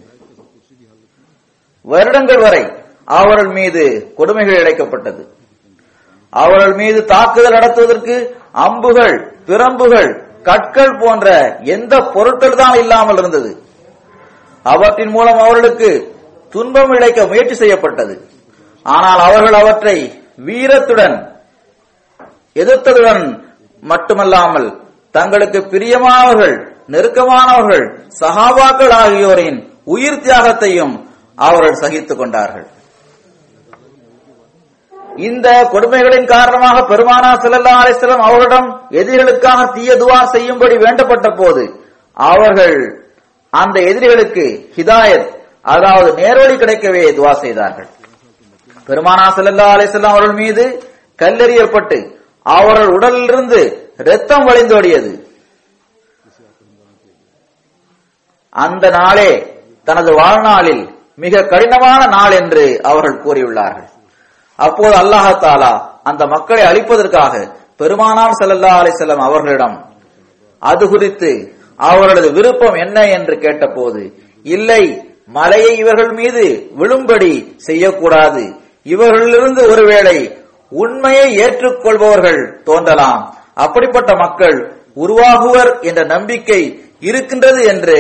வருடங்கள் வரை அவர்கள் மீது கொடுமைகள் இழைக்கப்பட்டது அவர்கள் மீது தாக்குதல் நடத்துவதற்கு அம்புகள் பிரம்புகள் கற்கள் போன்ற எந்த பொருட்கள் தான் இல்லாமல் இருந்தது அவற்றின் மூலம் அவர்களுக்கு துன்பம் இழைக்க முயற்சி செய்யப்பட்டது ஆனால் அவர்கள் அவற்றை வீரத்துடன் எதிர்த்ததுடன் மட்டுமல்லாமல் தங்களுக்கு பிரியமானவர்கள் நெருக்கமானவர்கள் சகாபாக்கள் ஆகியோரின் உயிர் தியாகத்தையும் அவர்கள் சகித்துக் கொண்டார்கள் இந்த கொடுமைகளின் காரணமாக பெருமானா ஸல்லல்லாஹு அலைஹி வஸல்லம் அவர்களிடம் எதிரிகளுக்காக தீய துவா செய்யும்படி வேண்டப்பட்ட போது அவர்கள் அந்த எதிரிகளுக்கு ஹிதாயத் அதாவது நேர்வழி கிடைக்கவே துவா செய்தார்கள் பெருமானா ஸல்லல்லாஹு அலைஹி வஸல்லம் அவர்கள் மீது கல்லெறியப்பட்டு அவர்கள் உடலிலிருந்து இரத்தம் வழிந்தோடியது அந்த நாளே தனது வாழ்நாளில் மிக கடினமான நாள் என்று அவர்கள் கூறியுள்ளார்கள் அப்போது அல்லாஹ் தாலா அந்த மக்களை அழிப்பதற்காக பெருமானார் ஸல்லல்லாஹு அலைஹி வஸல்லம் அவர்களிடம் அது குறித்து அவர்களது விருப்பம் என்ன என்று கேட்டபோது இல்லை மலையை இவர்கள் மீது விழும்படி செய்யக்கூடாது இவர்களிலிருந்து ஒருவேளை உண்மையை ஏற்றுக்கொள்பவர்கள் தோன்றலாம் அப்படிப்பட்ட மக்கள் உருவாகுவர் என்ற நம்பிக்கை இருக்கின்றது என்று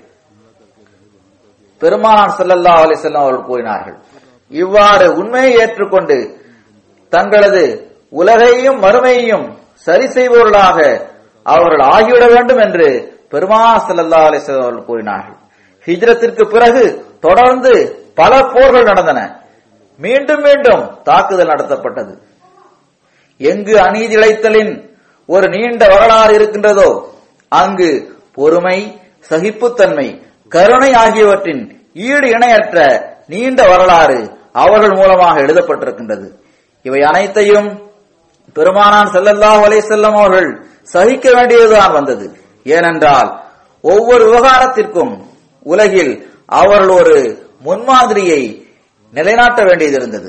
பெருமானார் ஸல்லல்லாஹு அலைஹி வஸல்லம் அவர்கள் கூறினார்கள் இவ்வாறு உண்மையை ஏற்றுக்கொண்டு தங்களது உலகையும் மறுமையையும் சரி செய்பவர்களாக அவர்கள் ஆகிவிட வேண்டும் என்று பெருமானார் ஸல்லல்லாஹு அலைஹி வஸல்லம் அவர்கள் கூறினார்கள் ஹிஜ்ரத்திற்கு பிறகு தொடர்ந்து பல போர்கள் நடந்தன மீண்டும் மீண்டும் தாக்குதல் நடத்தப்பட்டது எங்கு அநீதி இழைத்தலின் ஒரு நீண்ட வரலாறு இருக்கின்றதோ அங்கு பொறுமை சகிப்புத்தன்மை கருணை ஆகியவற்றின் ஈடு இணையற்ற நீண்ட வரலாறு அவர்கள் மூலமாக எழுதப்பட்டிருக்கின்றது இவை அனைத்தையும் பெருமானான் ஸல்லல்லாஹு அலைஹி வஸல்லம் அவர்கள் சகிக்க வேண்டியதுதான் வந்தது ஏனென்றால் ஒவ்வொரு விவகாரத்திற்கும் உலகில் அவர்கள் ஒரு முன்மாதிரியை நிலைநாட்ட வேண்டியது இருந்தது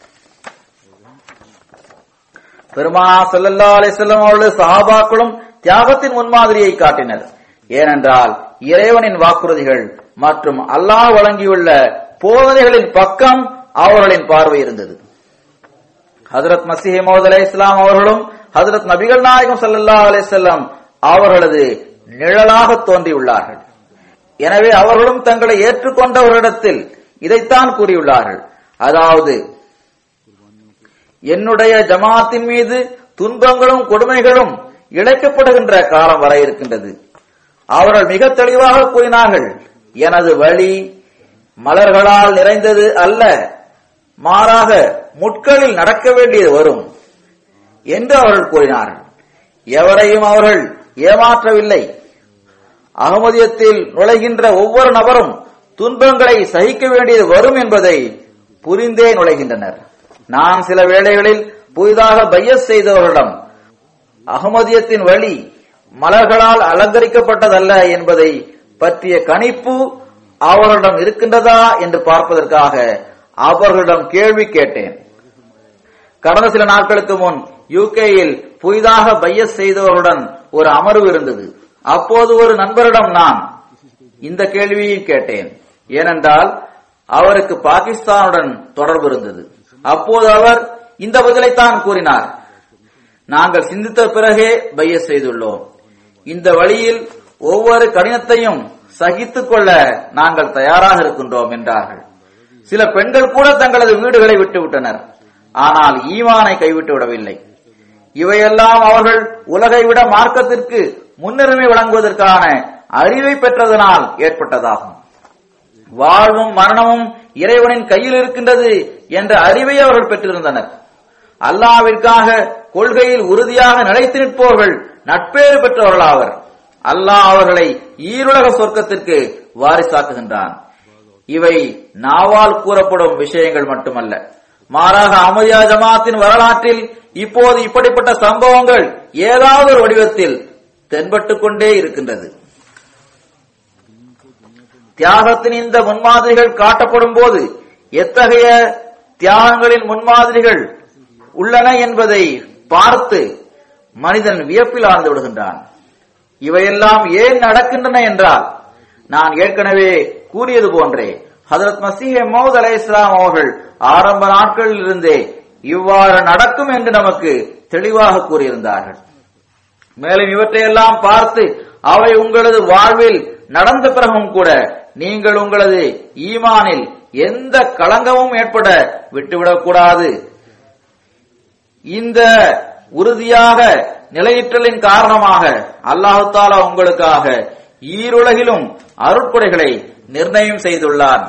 பெருமானா ஸல்லல்லாஹு அலைஹி வஸல்லம் அவர்களது சஹாபாக்களும் தியாகத்தின் முன்மாதிரியை காட்டினர் ஏனென்றால் இறைவனின் வாக்குறுதிகள் மற்றும் அல்லாஹ் வழங்கியுள்ள போதனைகளின் பக்கம் அவர்களின் பார்வை இருந்தது ஹஜரத் மசீஹ் மௌத் அலை இஸ்லாம் அவர்களும் ஹஜரத் நபிகள் நாயகம் ஸல்லல்லாஹு அலைஹி வஸல்லம் அவர்களது நிழலாக தோன்றியுள்ளார்கள் எனவே அவர்களும் தங்களை ஏற்றுக்கொண்டவர்களிடத்தில் இதைத்தான் கூறியுள்ளார்கள் அதாவது என்னுடைய ஜமாத்தின் மீது துன்பங்களும் கொடுமைகளும் இழைக்கப்படுகின்ற காலம் வர இருக்கின்றது அவர்கள் மிக தெளிவாக கூறினார்கள் எனது வழி மலர்களால் நிறைந்தது அல்ல மாறாக முட்களில் நடக்க வேண்டியது வரும் என்று அவர்கள் கூறினார்கள் எவரையும் அவர்கள் ஏமாற்றவில்லை அகமதியத்தில் நுழைகின்ற ஒவ்வொரு நபரும் துன்பங்களை சகிக்க வேண்டியது வரும் என்பதை புரிந்தே நுழைகின்றனர் நான் சில வேளைகளில் புதிதாக பையஸ் செய்தவர்களிடம் அகமதியத்தின் வழி மலர்களால் அலங்கரிக்கப்பட்டதல்ல என்பதை பற்றிய கணிப்பு அவர்களிடம் இருக்கின்றதா என்று பார்ப்பதற்காக அவர்களிடம் கேள்வி கேட்டேன் கடந்த சில நாட்களுக்கு முன் யூகேயில் புதிதாக பையஸ் செய்தவர்களுடன் ஒரு அமர்வு இருந்தது அப்போது ஒரு நண்பரிடம் நான் இந்த கேள்வியை கேட்டேன் ஏனென்றால் அவருக்கு பாகிஸ்தானுடன் தொடர்பு இருந்தது அப்போது அவர் இந்த பதிலைத்தான் கூறினார் நாங்கள் சிந்தித்த பிறகே பைய செய்துள்ளோம் இந்த வழியில் ஒவ்வொரு கடினத்தையும் சகித்துக் கொள்ள நாங்கள் தயாராக இருக்கின்றோம் என்றார்கள் சில பெண்கள் கூட தங்களது வீடுகளை விட்டுவிட்டனர் ஆனால் ஈமானை கைவிட்டு விடவில்லை இவையெல்லாம் அவர்கள் உலகை விட மார்க்கத்திற்கு முன்னுரிமை வழங்குவதற்கான அறிவை பெற்றதனால் ஏற்பட்டதாகும் வாழ்வும் மரணமும் இறைவனின் கையில் இருக்கின்றது என்ற அறிவை அவர்கள் பெற்றிருந்தனர் அல்லாவிற்காக கொள்கையில் உறுதியாக நிலைத்து நிற்பவர்கள் நட்பேறு பெற்றவர்களாவர் அல்லாஹ் அவர்களை ஈருலக சொர்க்கத்திற்கு வாரிசாக்குகின்றான் இவை நாவால் கூறப்படும் விஷயங்கள் மட்டுமல்ல மாறாக அமதியா ஜமாத்தின் வரலாற்றில் இப்போது இப்படிப்பட்ட சம்பவங்கள் ஏதாவது ஒரு வடிவத்தில் தென்பட்டுக் கொண்டே இருக்கின்றது தியாகத்தின் இந்த முன்மாதிரிகள் காட்டப்படும் போது எத்தகைய தியாகங்களின் முன்மாதிரிகள் உள்ளன என்பதை பார்த்து மனிதன் வியப்பில் ஆழ்ந்து விடுகின்றான் இவையெல்லாம் ஏன் நடக்கின்றன என்றால் நான் ஏற்கனவே கூறியது போன்றே ஹதரத் மசீஹ் மௌத் அலை இஸ்லாம் அவர்கள் ஆரம்ப நாட்களில் இருந்தே இவ்வாறு நடக்கும் என்று நமக்கு தெளிவாக கூறியிருந்தார்கள் மேலும் இவற்றையெல்லாம் பார்த்து அவை உங்களது வாழ்வில் நடந்த பிறகும் கூட நீங்கள் உங்களது ஈமானில் எந்த களங்கமும் ஏற்பட விட்டுவிடக்கூடாது இந்த உறுதியாக நிலையிற்றலின் காரணமாக அல்லாஹு தாலா உங்களுக்காக ஈருலகிலும் அருட்கொடைகளை நிர்ணயம் செய்துள்ளான்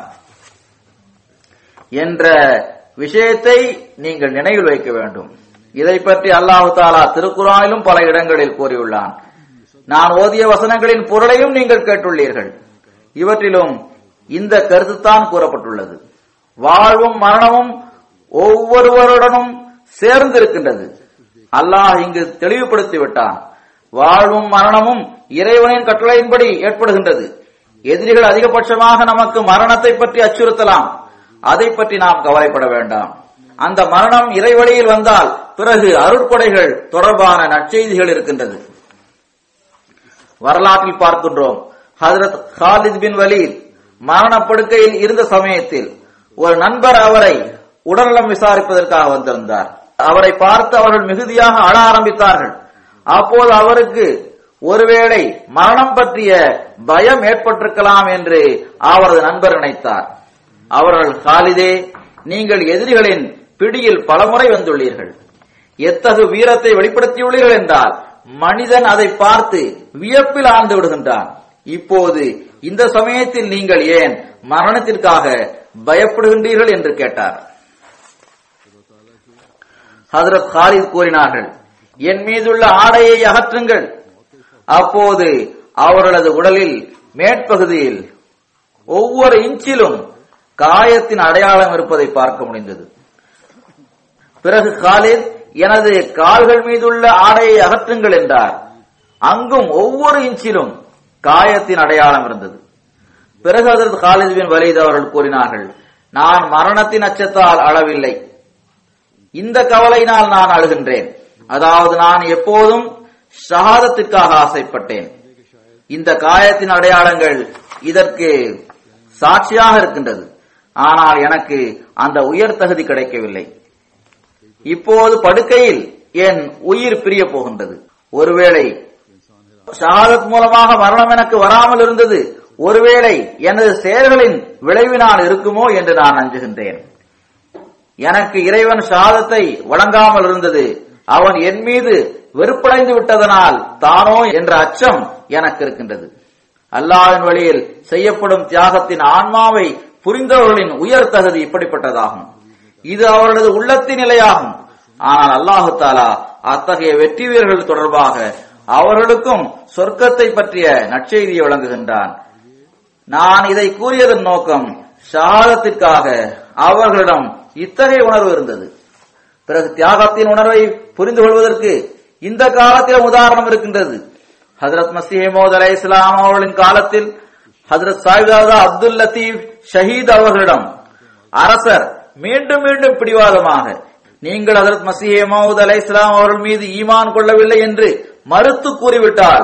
என்ற விஷயத்தை நீங்கள் நினைவில் வைக்க வேண்டும் இதை பற்றி அல்லாஹு தாலா திருக்குறானிலும் பல இடங்களில் கூறியுள்ளான் நான் ஓதிய வசனங்களின் பொருளையும் நீங்கள் கேட்டுள்ளீர்கள் இவற்றிலும் இந்த கருத்துத்தான் கூறப்பட்டுள்ளது வாழ்வும் மரணமும் ஒவ்வொருவருடனும் சேர்ந்து இருக்கின்றது அல்லாஹ் இங்கு தெளிவுபடுத்தி விட்டான் வாழ்வும் மரணமும் இறைவனின் கட்டளையின்படி ஏற்படுகின்றது எதிரிகள் அதிகபட்சமாக நமக்கு மரணத்தை பற்றி அச்சுறுத்தலாம் அதை பற்றி நாம் கவலைப்பட வேண்டாம் அந்த மரணம் இறைவழியில் வந்தால் பிறகு அருட்கொடைகள் தொடர்பான நற்செய்திகள் இருக்கின்றது வரலாற்றில் பார்க்கின்றோம் ஹதரத் ஹாலித் பின் வலீத் மரணப்படுக்கையில் இருந்த சமயத்தில் ஒரு நண்பர் அவரை உடல்நலம் விசாரிப்பதற்காக வந்திருந்தார் அவரை பார்த்து அவர்கள் மிகுதியாக அழ ஆரம்பித்தார்கள் அப்போது அவருக்கு ஒருவேளை மரணம் பற்றிய பயம் ஏற்பட்டிருக்கலாம் என்று அவரது நண்பர் நினைத்தார் அவர்கள் காலிதே நீங்கள் எதிரிகளின் பிடியில் பலமுறை வந்துள்ளீர்கள் எத்தகு வீரத்தை வெளிப்படுத்தியுள்ளீர்கள் என்றால் மனிதன் அதை பார்த்து வியப்பில் ஆழ்ந்து விடுகின்றான் இப்போது இந்த சமயத்தில் நீங்கள் ஏன் மரணத்திற்காக பயப்படுகின்றீர்கள் என்று கேட்டார் ஹதரத் ஹாலித் கூறினார்கள் என் மீதுள்ள ஆடையை அகற்றுங்கள் அப்போது அவர்களது உடலில் மேற்பகுதியில் ஒவ்வொரு இன்ச்சிலும் காயத்தின் அடையாளம் இருப்பதை பார்க்க முடிந்தது பிறகு காலித் எனது கால்கள் மீதுள்ள ஆடையை அகற்றுங்கள் என்றார் அங்கும் ஒவ்வொரு இன்ச்சிலும் காயத்தின் அடையாளம் இருந்தது பிறகு அதற்கு காலித் பின் வலீத் அவர்கள் கூறினார்கள் நான் மரணத்தின் அச்சத்தால் அழவில்லை இந்த கவலையினால் நான் அழுகின்றேன் அதாவது நான் எப்போதும் ஷஹாதத்திற்காக ஆசைப்பட்டேன் இந்த காயத்தின் அடையாளங்கள் இதற்கு சாட்சியாக இருக்கின்றது ஆனால் எனக்கு அந்த உயர் தகுதி கிடைக்கவில்லை இப்போது படுக்கையில் என் உயிர் பிரிய போகின்றது ஒருவேளை ஷஹாதத் மூலமாக மரணம் எனக்கு வராமல் இருந்தது ஒருவேளை எனது செயல்களின் விளைவினால் இருக்குமோ என்று நான் அஞ்சுகின்றேன் எனக்கு இறைவன் ஷஹாதத்தை வழங்காமல் இருந்தது அவன் என் மீது வெறுப்படைந்து விட்டதனால் தானோ என்ற அச்சம் எனக்கு இருக்கின்றது அல்லாஹ்வின் வழியில் செய்யப்படும் தியாகத்தின் ஆன்மாவை புரிந்தவர்களின் உயர் தகுதி இப்படிப்பட்டதாகும் இது அவர்களது உள்ளத்தின் நிலையாகும் ஆனால் அல்லாஹு தாலா அத்தகைய வெற்றி வீரர்கள் தொடர்பாக அவர்களுக்கும் சொர்க்கத்தை பற்றிய நற்செய்தியை வழங்குகின்றான் நான் இதை கூறியதன் நோக்கம் ஷஹாதத்திற்காக அவர்களிடம் இத்தகைய உணர்வு இருந்தது பிறகு தியாகத்தின் உணர்வை புரிந்து கொள்வதற்கு இந்த காலத்திலும் உதாரணம் இருக்கின்றது ஹதரத் மசீமோத் அலை இஸ்லாம் அவர்களின் காலத்தில் ஹதரத் சாயிதாதா அப்துல் லத்தீப் ஷஹீத் அவர்களிடம் அரசர் மீண்டும் மீண்டும் பிடிவாதமாக நீங்கள் ஹதரத் மசீஹ் மவுத் அலை இஸ்லாம் அவர்கள் மீது ஈமான் கொள்ளவில்லை என்று மறுத்து கூறிவிட்டால்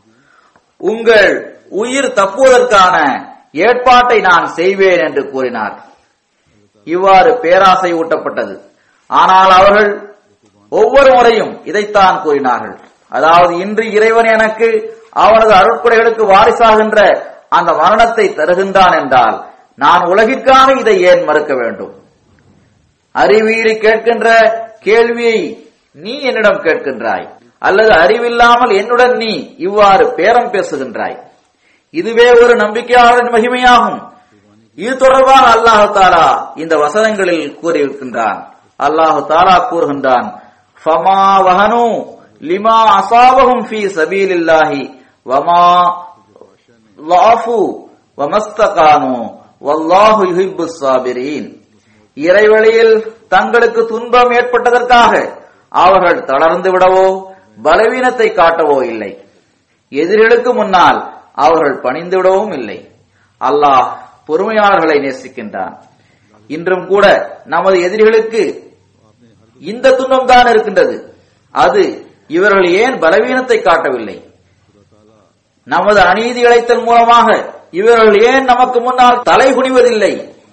உங்கள் உயிர் தப்புவதற்கான ஏற்பாட்டை நான் செய்வேன் என்று கூறினார் இவ்வாறு பேராசை ஊட்டப்பட்டது ஆனால் அவர்கள் ஒவ்வொரு முறையும் இதைத்தான் கூறினார்கள் அதாவது இன்று இறைவன் எனக்கு அவனது அருட்குறைகளுக்கு வாரிசாகின்ற அந்த மரணத்தை தருகின்றான் என்றால் நான் உலகிற்காக இதை ஏன் மறுக்க வேண்டும் அறிவீறி கேட்கின்ற கேள்வியை நீ என்னிடம் கேட்கின்றாய் அல்லது அறிவில்லாமல் என்னுடன் நீ இவ்வாறு பேரம் பேசுகின்றாய் இதுவே ஒரு நம்பிக்கையாளரின் மகிமையாகும் இது தொடர்பாக அல்லாஹு தாலா இந்த வசனங்களில் கூறியிருக்கின்றான் அல்லாஹு தாலா கூறுகின்றான் ஃபமா வஹனு லிமா அசாபஹும் ஃபீ சபீலில்லாஹி வமா லாஃபு வமஸ்தகானு வல்லாஹு யுஹிப்புஸ் சாபிரீன் இறைவழியில் தங்களுக்கு துன்பம் ஏற்பட்டதற்காக அவர்கள் தளர்ந்து விடவோ பலவீனத்தை காட்டவோ இல்லை எதிரிகளுக்கு முன்னால் அவர்கள் பணிந்து விடவும் இல்லை அல்லாஹ் பொறுமையாளர்களை நேசிக்கின்றான் இன்றும் கூட நமது எதிரிகளுக்கு இந்த துன்பம் தான் இருக்கின்றது அது இவர்கள் ஏன் பலவீனத்தை காட்டவில்லை நமது அநீதி இழைத்தல் மூலமாக இவர்கள் ஏன் நமக்கு முன்னால் தலை குனிவதில்லை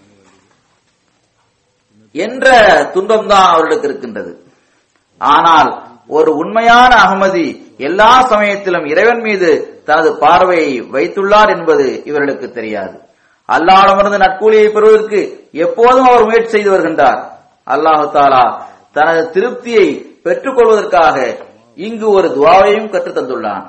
என்ற துன்பம் தான் அவர்களுக்கு இருக்கின்றது ஆனால் ஒரு உண்மையான அகமதி எல்லா சமயத்திலும் இறைவன் மீது தனது பார்வையை வைத்துள்ளார் என்பது இவர்களுக்கு தெரியாது அல்லாஹிடமிருந்து நட்கூலியை பெறுவதற்கு எப்போதும் அவர் முயற்சி செய்து வருகின்றார் அல்லாஹு தாலா தனது திருப்தியை பெற்றுக் கொள்வதற்காக இங்கு ஒரு துவாவையும் கற்றுத் தந்துள்ளான்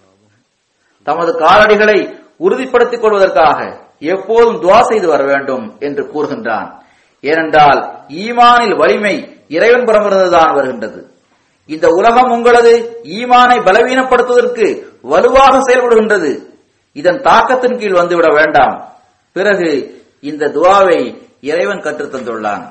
தமது காலடிகளை உறுதிப்படுத்திக் கொள்வதற்காக எப்போதும் துவா செய்து வர வேண்டும் என்று கூறுகின்றான் ஏனென்றால் ஈமானில் வலிமை இறைவன் புறமிருந்துதான் வருகின்றது இந்த உலகம் உங்களது ஈமானை பலவீனப்படுத்துவதற்கு வலுவாக செயல்படுகின்றது இதன் தாக்கத்தின் கீழ் வந்துவிட வேண்டாம் பிறகு இந்த துவாவை இறைவன் கற்றுத் தந்துள்ளான்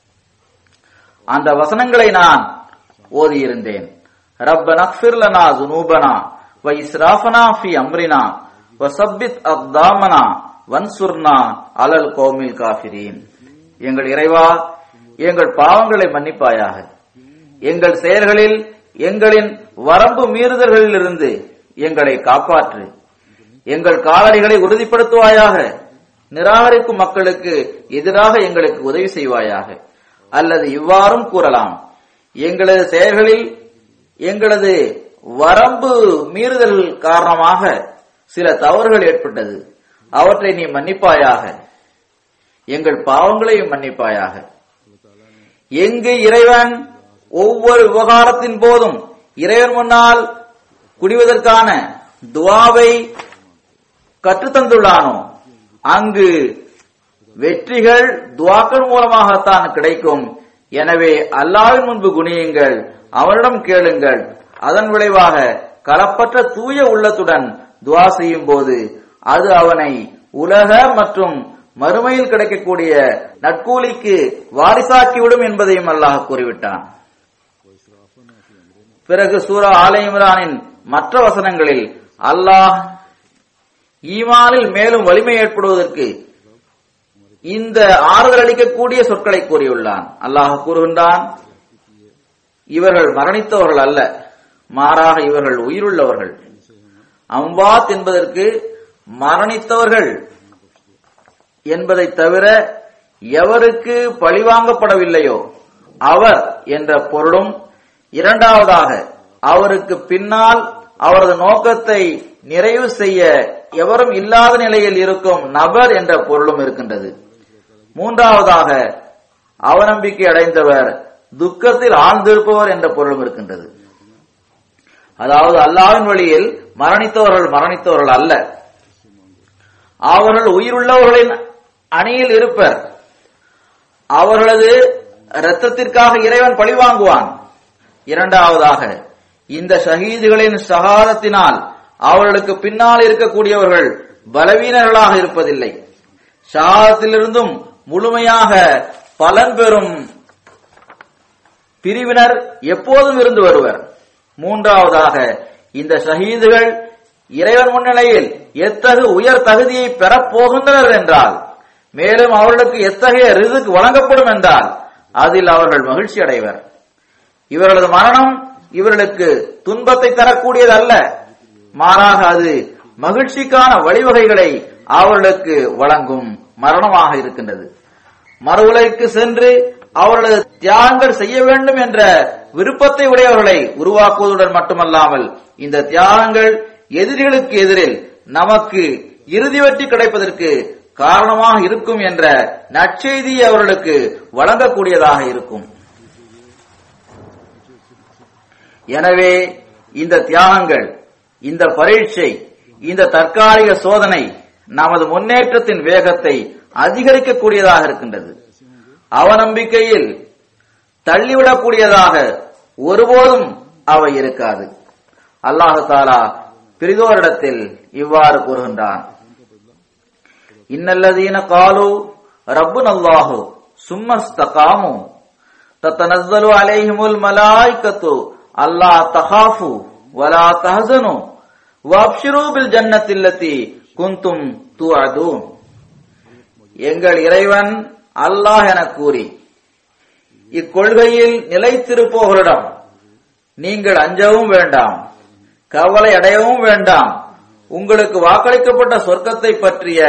அந்த வசனங்களை நான் ஓதியிருந்தேன் ரப்ப நக்ஃபிர்லனா ஜுனூபனா வ இஸ்ராஃபனா ஃபி அம்ரினா வ சப்பித் அக்தாமனா வன்சுர்னா அலல் கோமில் காஃபிரீன் எங்கள் இறைவா எங்கள் பாவங்களை மன்னிப்பாயாக எங்கள் செயல்களில் எங்களின் வரம்பு மீறுதல்களிலிருந்து எங்களை காப்பாற்று எங்கள் காலடிகளை உறுதிப்படுத்துவாயாக நிராகரிக்கும் மக்களுக்கு எதிராக எங்களுக்கு உதவி செய்வாயாக அல்லது இவ்வாறும் கூறலாம் எங்களது செயல்களில் எங்களது வரம்பு மீறுதல் காரணமாக சில தவறுகள் ஏற்பட்டது அவற்றை நீ மன்னிப்பாயாக எங்கள் பாவங்களையும் மன்னிப்பாயாக எங்கு இறைவன் ஒவ்வொரு விவகாரத்தின் போதும் இறைவன் முன்னால் குடிவதற்கான துவாவை கற்றுத்தந்துள்ளானோ அங்கு வெற்றிகள் துவாக்கள் மூலமாகத்தான் கிடைக்கும் எனவே அல்லாவின் முன்பு குனியுங்கள் அவனிடம் கேளுங்கள் அதன் விளைவாக களப்பற்ற தூய உள்ளத்துடன் துவா செய்யும் போது அது அவனை உலக மற்றும் மறுமையில் கிடைக்கக்கூடிய நட்கூலிக்கு வாரிசாக்கிவிடும் என்பதையும் அல்லாஹ் கூறிவிட்டான் பிறகு சூரா ஆலை இம்ரானின் மற்ற வசனங்களில் அல்லாஹ் ஈமானில் மேலும் வலிமை ஏற்படுவதற்கு இந்த ஆறுதல் அளிக்கக்கூடிய சொற்களை கூறியுள்ளான் அல்லாஹ் கூறுகின்றான் இவர்கள் மரணித்தவர்கள் அல்ல மாறாக இவர்கள் உயிருள்ளவர்கள் அம்வாத் என்பதற்கு மரணித்தவர்கள் என்பதை தவிர எவருக்கு பழிவாங்கப்படவில்லையோ அவர் என்ற பொருளும் இரண்டாவதாக அவருக்கு பின்னால் அவரது நோக்கத்தை நிறைவு செய்ய எவரும் இல்லாத நிலையில் இருக்கும் நபர் என்ற பொருளும் இருக்கின்றது மூன்றாவதாக அவநம்பிக்கை அடைந்தவர் துக்கத்தில் ஆழ்ந்திருப்பவர் என்ற பொருளும் இருக்கின்றது அதாவது அல்லாவின் வழியில் மரணித்தவர்கள் மரணித்தவர்கள் அல்ல அவர்கள் உயிருள்ளவர்களின் அணியில் இருப்பர் அவர்களது இரத்தத்திற்காக இறைவன் பழிவாங்குவான் இரண்டாவதாக இந்த ஷஹீதுகளின் சகாதத்தினால் அவர்களுக்கு பின்னால் இருக்கக்கூடியவர்கள் பலவீனர்களாக இருப்பதில்லை ஷஹாதத்திலிருந்தும் முழுமையாக பலன் பெறும் பிரிவினர் எப்போதும் இருந்து வருவர் மூன்றாவதாக இந்த ஷஹீதுகள் இறைவன் முன்னிலையில் எத்தகு உயர் தகுதியை பெறப் போகின்றனர் என்றால் மேலும் அவர்களுக்கு எத்தகைய ரிதுக்கு வழங்கப்படும் என்றால் அதில் அவர்கள் மகிழ்ச்சி அடைவர் இவர்களது மரணம் இவர்களுக்கு துன்பத்தை தரக்கூடியது அல்ல மாறாக அது மகிழ்ச்சிக்கான வழிவகைகளை அவர்களுக்கு வழங்கும் மரணமாக இருக்கின்றது மறு உலகிற்கு சென்று அவர்களது தியாகங்கள் செய்ய வேண்டும் என்ற விருப்பத்தை உடையவர்களை உருவாக்குவதுடன் மட்டுமல்லாமல் இந்த தியாகங்கள் எதிரிகளுக்கு எதிரில் நமக்கு இறுதி வெற்றி கிடைப்பதற்கு காரணமாக இருக்கும் என்ற நற்செய்தியை அவர்களுக்கு வழங்கக்கூடியதாக இருக்கும் எனவே இந்த தியாகங்கள் இந்த பரீட்சை இந்த தற்காலிக சோதனை நமது முன்னேற்றத்தின் வேகத்தை அதிகரிக்கக்கூடியதாக இருக்கின்றது அவநம்பிக்கையில் தள்ளிவிடக்கூடியதாக ஒருபோதும் அவை இருக்காது அல்லாஹு தாலா பிரிதோரிடத்தில் இவ்வாறு கூறுகின்றான் இன்னல்லதீன காலு ரப்பு நல்லாஹு சும்மஸ்தகாமு தத்தனஸ்ஸலு அலைஹிமுல் மலாய்க்கத்து அல்லா தஹாஃபு வலா தஹசனு வப்ஷிரு பில் ஜன்னத்தில்லத்தி குந்தும் துஅதூன் எங்கள் இறைவன் அல்லாஹ் என கூறி இக்கொள்கையில் நிலைத்திருப்பவர்களிடம் நீங்கள் அஞ்சவும் வேண்டாம் கவலை அடையவும் வேண்டாம் உங்களுக்கு வாக்களிக்கப்பட்ட சொர்க்கத்தை பற்றிய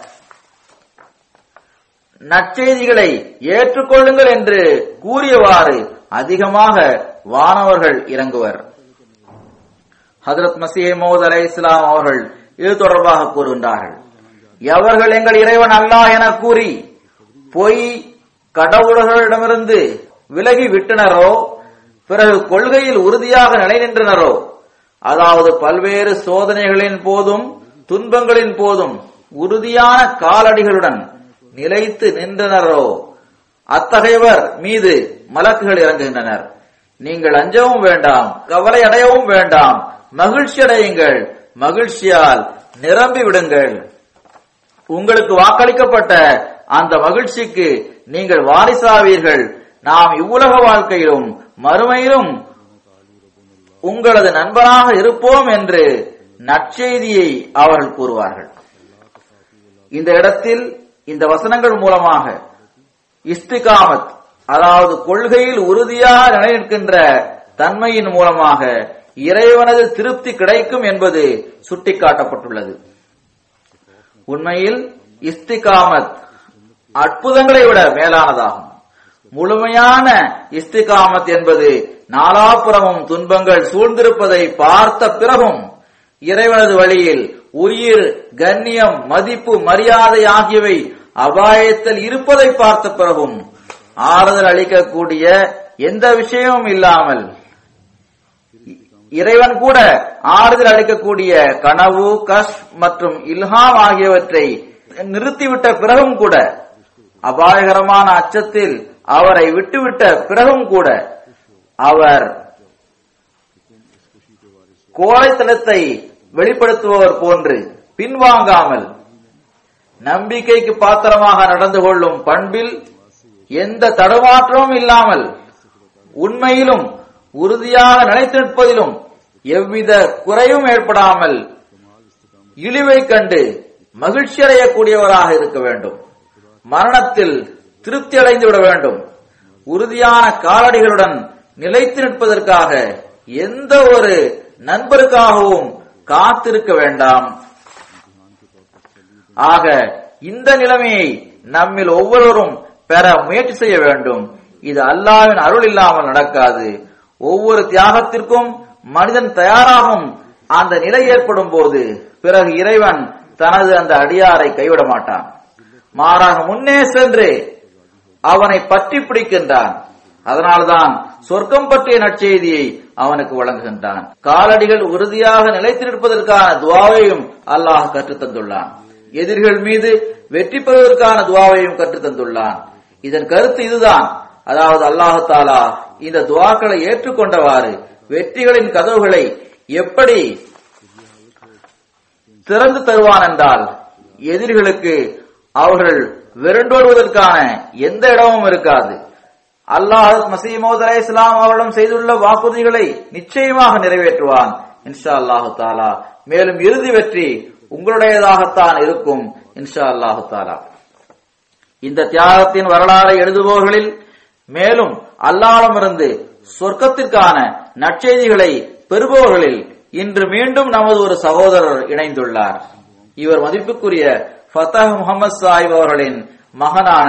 நற்செய்திகளை ஏற்றுக்கொள்ளுங்கள் என்று கூறியவாறு அதிகமாக வானவர்கள் இறங்குவர் ஹதரத் மசீஹ் மௌத் அலை இஸ்லாம் அவர்கள் இது தொடர்பாக கூறுகின்றார்கள் எவர்கள் எங்கள் இறைவன் அல்லாஹ் என கூறி பொய் கடவுள்களிடமிருந்து விலகி விட்டனரோ பிறகு கொள்கையில் உறுதியாக நிலை நின்றனரோ அதாவது பல்வேறு சோதனைகளின் போதும் துன்பங்களின் போதும் உறுதியான காலடிகளுடன் நிலைத்து நின்றனரோ அத்தகையவர் மீது மலக்குகள் இறங்குகின்றனர் நீங்கள் அஞ்சவும் வேண்டாம் கவலை அடையவும் வேண்டாம் மகிழ்ச்சி அடையுங்கள் மகிழ்ச்சியால் நிரம்பி விடுங்கள் உங்களுக்கு வாக்களிக்கப்பட்ட அந்த மகிழ்ச்சிக்கு நீங்கள் வாரிசாவீர்கள் நாம் இவ்வுலக வாழ்க்கையிலும் மறுமையிலும் உங்களது நண்பனாக இருப்போம் என்று நற்செய்தியை அவர்கள் கூறுவார்கள் இந்த இடத்தில் இந்த வசனங்கள் மூலமாக இஸ்திகாமத் அதாவது கொள்கையில் உறுதியாக நிலைநிற்கின்ற தன்மையின் மூலமாக இறைவனது திருப்தி கிடைக்கும் என்பது சுட்டிக்காட்டப்பட்டுள்ளது உண்மையில் இஸ்திகாமத் அற்புதங்களை விட மேலானதாகும் முழுமையான இஸ்திகாமத் என்பது நாலாபுறமும் துன்பங்கள் சூழ்ந்திருப்பதை பார்த்த பிறகும் இறைவனது வழியில் உயிர் கண்ணியம் மதிப்பு மரியாதை ஆகியவை அபாயத்தில் இருப்பதை பார்த்த பிறகும் ஆறுதல் அளிக்கக்கூடிய எந்த விஷயமும் இல்லாமல் இறைவன் கூட ஆறுதல் அளிக்கக்கூடிய கனவு கஷ் மற்றும் இல்ஹாம் ஆகியவற்றை நிறுத்திவிட்ட பிறகும் கூட அபாயகரமான அச்சத்தில் அவரை விட்டுவிட்ட பிறகும் கூட அவர் கோழைத்தனத்தை வெளிப்படுத்துபவர் போன்று பின்வாங்காமல் நம்பிக்கைக்கு பாத்திரமாக நடந்து கொள்ளும் பண்பில் எந்த தடுமாற்றமும் இல்லாமல் உண்மையிலும் உறுதியாக நிலைத்து நிற்பதிலும் எவ்வித குறையும் ஏற்படாமல் இழிவை கண்டு மகிழ்ச்சி அடையக்கூடியவராக இருக்க வேண்டும் மரணத்தில் திருப்தி அடைந்து விட வேண்டும் உறுதியான காலடிகளுடன் நிலைத்து நிற்பதற்காக எந்த ஒரு நண்பருக்காகவும் காத்திருக்க வேண்டாம் ஆக இந்த நிலைமையை நம்மில் ஒவ்வொருவரும் பெற முயற்சி செய்ய வேண்டும் இது அல்லாவின் அருள் இல்லாமல் நடக்காது ஒவ்வொரு தியாகத்திற்கும் மனிதன் தயாராகும் அந்த நிலை ஏற்படும் போது பிறகு இறைவன் தனது அந்த அடியாரை கைவிட மாட்டான் மாறாக முன்னே சென்று அவனை பற்றி பிடிக்கின்றான் அதனால்தான் சொர்க்கம் பற்றிய நற்செய்தியை அவனுக்கு வழங்குகின்றான் காலடிகள் உறுதியாக நிலைத்து நிற்பதற்கான துவாவையும் அல்லாஹ் கற்றுத் தந்துள்ளான் எதிரிகள் மீது வெற்றி பெறுவதற்கான துவாவையும் கற்றுத் தந்துள்ளான் இதன் கருத்து இதுதான் அதாவது அல்லாஹு தாலா இந்த துவாக்களை ஏற்றுக்கொண்டவாறு வெற்றிகளின் கதவுகளை எப்படி திறந்து தருவான் என்றால் எதிரிகளுக்கு அவர்கள் விரண்டோடுவதற்கான எந்த இடமும் இருக்காது அல்லாஹ் மசீமோத் அலை இஸ்லாம் அவரிடம் செய்துள்ள வாக்குறுதிகளை நிச்சயமாக நிறைவேற்றுவான் இன்ஷா அல்லாஹு தாலா மேலும் இறுதி வெற்றி உங்களுடையதாகத்தான் இருக்கும் இன்ஷா அல்லாஹு தாலா இந்த தியாகத்தின் வரலாறை எழுதுபவர்களில் மேலும் அல்லாஹ்விடமிருந்து சொர்க்கத்திற்கான நற்செய்திகளை பெறுபவர்களில் இன்று மீண்டும் நமது ஒரு சகோதரர் இணைந்துள்ளார் இவர் மதிப்புக்குரிய ஃபத்தஹ் முகமது சாஹிப் அவர்களின் மகனான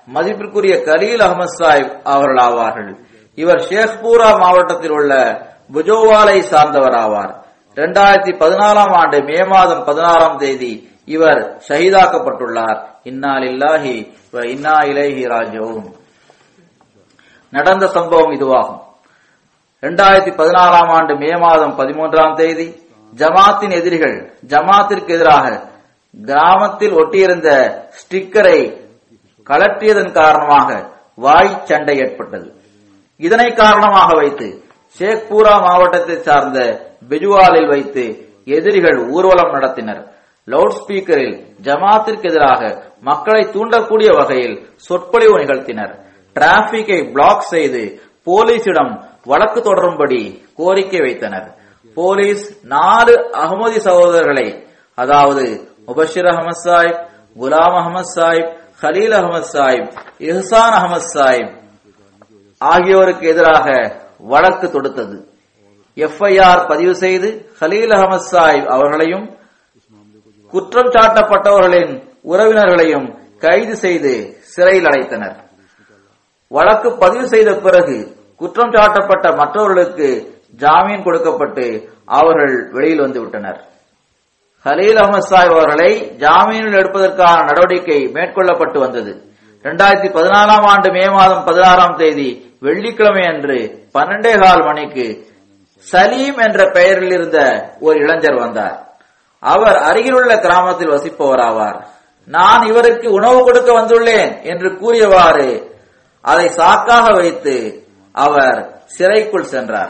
மதிப்பிற்குரிய கலீல் அகமது சாஹிப் அவர்கள் ஆவார்கள் இவர் ஷேக்பூரா மாவட்டத்தில் உள்ள புஜோவாலை சார்ந்தவர் ஆவார் இரண்டாயிரத்தி பதினாலாம் ஆண்டு மே மாதம் பதினாறாம் தேதி இவர் ஷஹீதாக்கப்பட்டுள்ளார் இன்னா லில்லாஹி வ இன்னா இலைஹி ராஜிஊன் நடந்த சம்பவம் இதுவாகும் இரண்டாயிரத்தி பதினாறாம் ஆண்டு மே மாதம் பதிமூன்றாம் தேதி ஜமாத்தின் எதிரிகள் ஜமாத்திற்கு எதிராக கிராமத்தில் ஒட்டியிருந்த ஸ்டிக்கரை கலற்றியதன் காரணமாக வாய் சண்டை ஏற்பட்டது இதனை காரணமாக வைத்து ஷேக்பூரா மாவட்டத்தை சார்ந்த பிஜுவாலில் வைத்து எதிரிகள் ஊர்வலம் நடத்தினர் லவுட் ஸ்பீக்கரில் ஜமாத்திற்கு எதிராக மக்களை தூண்டக்கூடிய வகையில் சொற்பொழிவு நிகழ்த்தினர் டிராபிக்கை பிளாக் செய்து போலீசிடம் வழக்கு தொடரும்படி கோரிக்கை வைத்தனர் போலீஸ் நாலு அகமதி சகோதரர்களை அதாவது முபஷிர் அகமது சாஹிப் குலாம் அகமது சாஹிப் ஹலீல் அகமது சாஹிப் இஹ்சான் அகமது சாஹிப் ஆகியோருக்கு எதிராக வழக்கு தொடுத்தது எஃப்ஐஆர் பதிவு செய்து ஹலீல் அகமது சாஹிப் அவர்களையும் குற்றம் சாட்டப்பட்டவர்களின் உறவினர்களையும் கைது செய்து சிறையில் அடைத்தனர் வழக்கு பதிவு செய்த பிறகு குற்றம் சாட்டப்பட்ட மற்றவர்களுக்கு ஜாமீன் கொடுக்கப்பட்டு அவர்கள் வெளியில் வந்து விட்டனர் ஹலீல் அகமது சாஹிப் அவர்களை ஜாமீனில் எடுப்பதற்கான நடவடிக்கை மேற்கொள்ளப்பட்டு வந்தது இரண்டாயிரத்தி பதினாலாம் ஆண்டு மே மாதம் பதினாறாம் தேதி வெள்ளிக்கிழமை அன்று பன்னெண்டே கால் மணிக்கு சலீம் என்ற பெயரில் இருந்த ஒரு இளைஞர் வந்தார் அவர் அருகிலுள்ள கிராமத்தில் வசிப்பவராவார் நான் இவருக்கு உணவு கொடுக்க வந்துள்ளேன் என்று கூறியவாறு அதை சாக்காக வைத்து அவர் சிறைக்குள் சென்றார்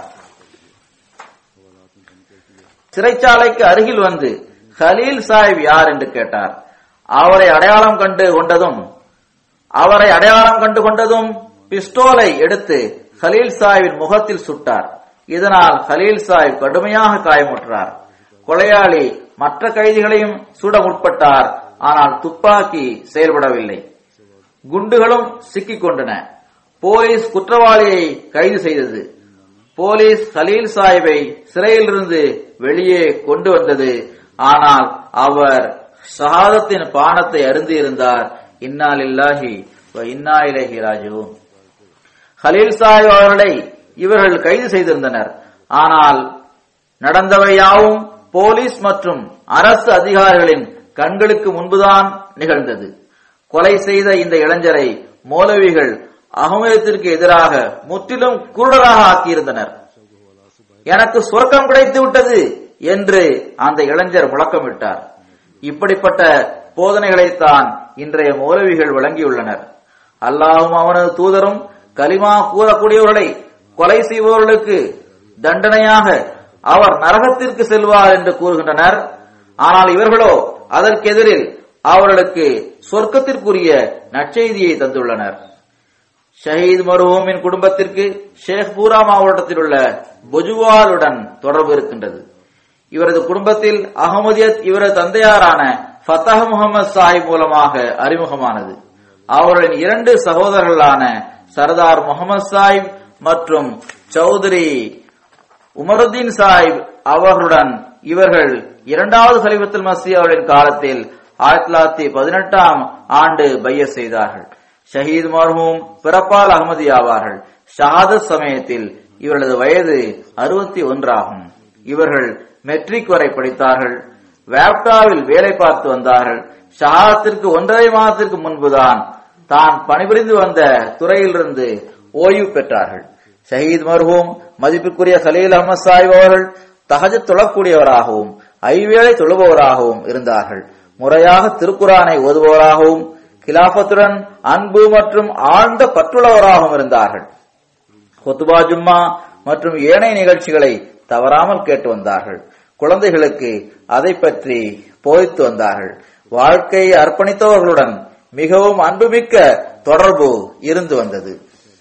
சிறைச்சாலைக்கு அருகில் வந்து ஹலீல் சாஹிப் யார் என்று கேட்டார் அவரை அடையாளம் கண்டு கொண்டதும் அவரை அடையாளம் கண்டு கொண்டதும் பிஸ்டோலை எடுத்து ஹலீல் சாஹிபின் முகத்தில் சுட்டார் இதனால் ஹலீல் சாஹிப் கடுமையாக காயமுற்றார் கொலையாளி மற்ற கைதிகளையும் சுட முற்பட்டார் ஆனால் துப்பாக்கி செயல்படவில்லை குண்டுகளும் சிக்கிக் கொண்டன போலீஸ் குற்றவாளியை கைது செய்தது போலீஸ் ஹலீல் சாஹிபை சிறையிலிருந்து வெளியே கொண்டு வந்தது ஆனால் அவர் ஷஹாதத்தின் பானத்தை அருந்தி இருந்தார் இன்னா லில்லாஹி வ இன்னா இலைஹி ராஜிஊன் ஹலீல் சாஹிப் அவர்களை இவர்கள் கைது செய்திருந்தனர் ஆனால் நடந்தவை யாவும் போலீஸ் மற்றும் அரசு அதிகாரிகளின் கண்களுக்கு முன்புதான் நிகழ்ந்தது கொலை செய்த இந்த இளைஞரை மௌலவிகள் அகமதத்திற்கு எதிராக முற்றிலும் குருடராக ஆக்கியிருந்தனர் எனக்கு சொர்க்கம் கிடைத்து விட்டது என்று அந்த இளைஞர் முழக்கமிட்டார் இப்படிப்பட்ட போதனைகளைத்தான் இன்றைய மௌலவிகள் வழங்கியுள்ளனர் அல்லாஹும் அவனது தூதரும் கலிமா கூறக்கூடியவர்களை கொலை செய்பவர்களுக்கு தண்டனையாக அவர் நரகத்திற்கு செல்வார் என்று கூறுகின்றனர் ஆனால் இவர்களோ அதற்கெதிரில் அவர்களுக்கு சொர்க்கத்திற்குரிய நற்செய்தியை தந்துள்ளனர் ஷஹீத் மருஹூமின் குடும்பத்திற்கு ஷேக்பூரா மாவட்டத்தில் உள்ள புஜுவாலுடன் தொடர்பு இருக்கின்றது இவரது குடும்பத்தில் அகமதியத் இவரது தந்தையாரான ஃபத்தஹ் முகமது சாஹிப் மூலமாக அறிமுகமானது அவர்களின் இரண்டு சகோதரர்களான சர்தார் முகமது சாஹிப் மற்றும் சௌதரி உமருத்தீன் சாஹிப் அவர்களுடன் இவர்கள் இரண்டாவது சலிபத்துல் மசி அவர்களின் காலத்தில் ஆயிரத்தி தொள்ளாயிரத்தி பதினெட்டாம் ஆண்டு பைய செய்தார்கள் ஷஹீத் மர்ஹூம் பிறப்பால் அகமதி ஆவார்கள் ஷஹாதத் சமயத்தில் இவர்களது வயது அறுபத்தி ஒன்றாகும் இவர்கள் மெட்ரிக் வரை படித்தார்கள் வேப்டாவில் வேலை பார்த்து வந்தார்கள் ஷஹாதத்திற்கு ஒன்றரை மாதத்திற்கு முன்புதான் தான் பணிபுரிந்து வந்த துறையிலிருந்து ஓய்வு பெற்றார்கள் ஷஹீத் மர்ஹூம் மதிப்பிற்குரிய சலீல் அஹமது சாஹிப் அவர்கள் தகஜ தொழக்கூடியவராகவும் ஐவேளை தொழுபவராகவும் இருந்தார்கள் முறையாக திருக்குரானை ஓதுபவராகவும் கிலாபத்துடன் அன்பு மற்றும் ஆழ்ந்த பற்றுள்ளவராகவும் இருந்தார்கள் கொத்துபா ஜும்மா மற்றும் ஏனைய நிகழ்ச்சிகளை தவறாமல் கேட்டு வந்தார்கள் குழந்தைகளுக்கு அதை பற்றி போதித்து வந்தார்கள் வாழ்க்கையை அர்ப்பணித்தவர்களுடன் மிகவும் அன்புமிக்க தொடர்பு இருந்து வந்தது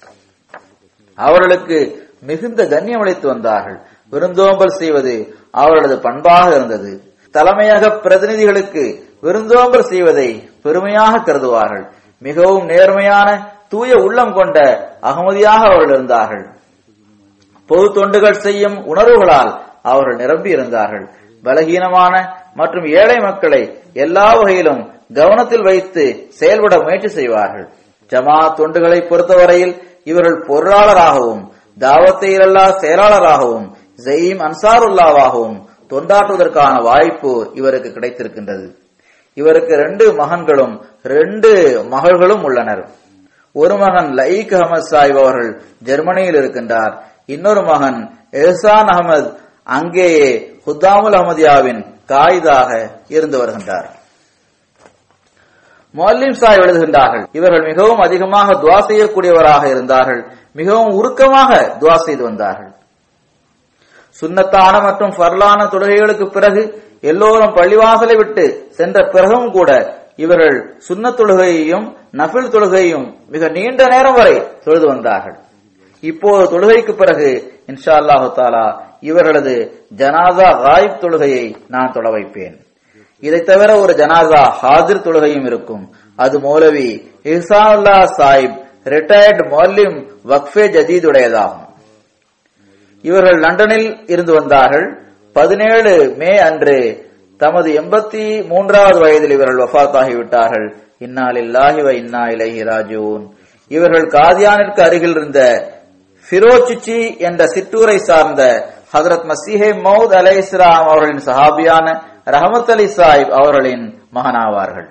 அவர்களுக்கு மிகுந்த கண்ணியம் அளித்து வந்தார்கள் விருந்தோம்பல் செய்வது அவர்களது பண்பாக இருந்தது தலைமையக பிரதிநிதிகளுக்கு விருந்தோம்பல் செய்வதை பெருமையாக கருதுவார்கள் மிகவும் நேர்மையான தூய உள்ளம் கொண்ட அகமதியாக அவர்கள் இருந்தார்கள் பொது தொண்டுகள் செய்யும் உணர்வுகளால் அவர்கள் நிரம்பி இருந்தார்கள் பலகீனமான மற்றும் ஏழை மக்களை எல்லா வகையிலும் கவனத்தில் வைத்து செயல்பட முயற்சி செய்வார்கள் ஜமாத் தொண்டுகளை பொறுத்தவரையில் இவர்கள் பொருளாளராகவும் தாவத்தை இல்லல்லா செயலாளராகவும் ஜெயீம் அன்சாருல்லாவாகவும் தொண்டாற்றுவதற்கான வாய்ப்பு இவருக்கு கிடைத்திருக்கின்றது இவருக்கு ரெண்டு மகன்களும் ரெண்டு மகள்களும் உள்ளனர் ஒரு மகன் லயீக் அகமது சாஹிப் அவர்கள் ஜெர்மனியில் இருக்கின்றார் இன்னொரு மகன் எஹ்சான் அகமது அங்கேயே ஹுத்தாமுல் அஹமதியாவின் காயிதாக இருந்து வருகின்றார் மொல்லிம் சாஹிப் எழுதுகின்றார்கள் இவர்கள் மிகவும் அதிகமாக துவா செய்யக்கூடியவராக இருந்தார்கள் மிகவும் உருக்கமாக துவா செய்து வந்தார்கள் சுன்னத்தான மற்றும் ஃபர்லான தொழுகைகளுக்கு பிறகு எல்லோரும் பள்ளிவாசலை விட்டு சென்ற பிறகும் கூட இவர்கள் சுன்ன தொழுகையையும் நஃபில் தொழுகையும் மிக நீண்ட நேரம் வரை தொழுது வந்தார்கள் இப்போது தொழுகைக்கு பிறகு இன்ஷா அல்லாஹு தாலா இவர்களது ஜனாதா ராயிப் தொழுகையை நான் தொட வைப்பேன் இதை தவிர ஒரு ஜனாதா ஹாதிர் தொழுகையும் இருக்கும் அது மௌலவி இஹ்சானுல்லா சாஹிப் ரிட்டையர்டு மொல்லிம் வக்ஃபே ஜதீதுடையதாகும் இவர்கள் லண்டனில் இருந்து வந்தார்கள் பதினேழு மே அன்று தமது எண்பத்தி மூன்றாவது வயதில் இவர்கள் வஃபாத்தாகிவிட்டார்கள் இன்னாலில்லாஹி வ இன்னா இலைஹி ராஜூன் இவர்கள் காதியானிற்கு அருகில் இருந்த ஃபிரோச்சிச்சி என்ற சிற்றூரை சார்ந்த ஹதரத் மசீஹே மௌத் அலை இஸ்லாம் அவர்களின் சஹாபியான ரஹமத் அலி சாஹிப் அவர்களின் மகனாவார்கள்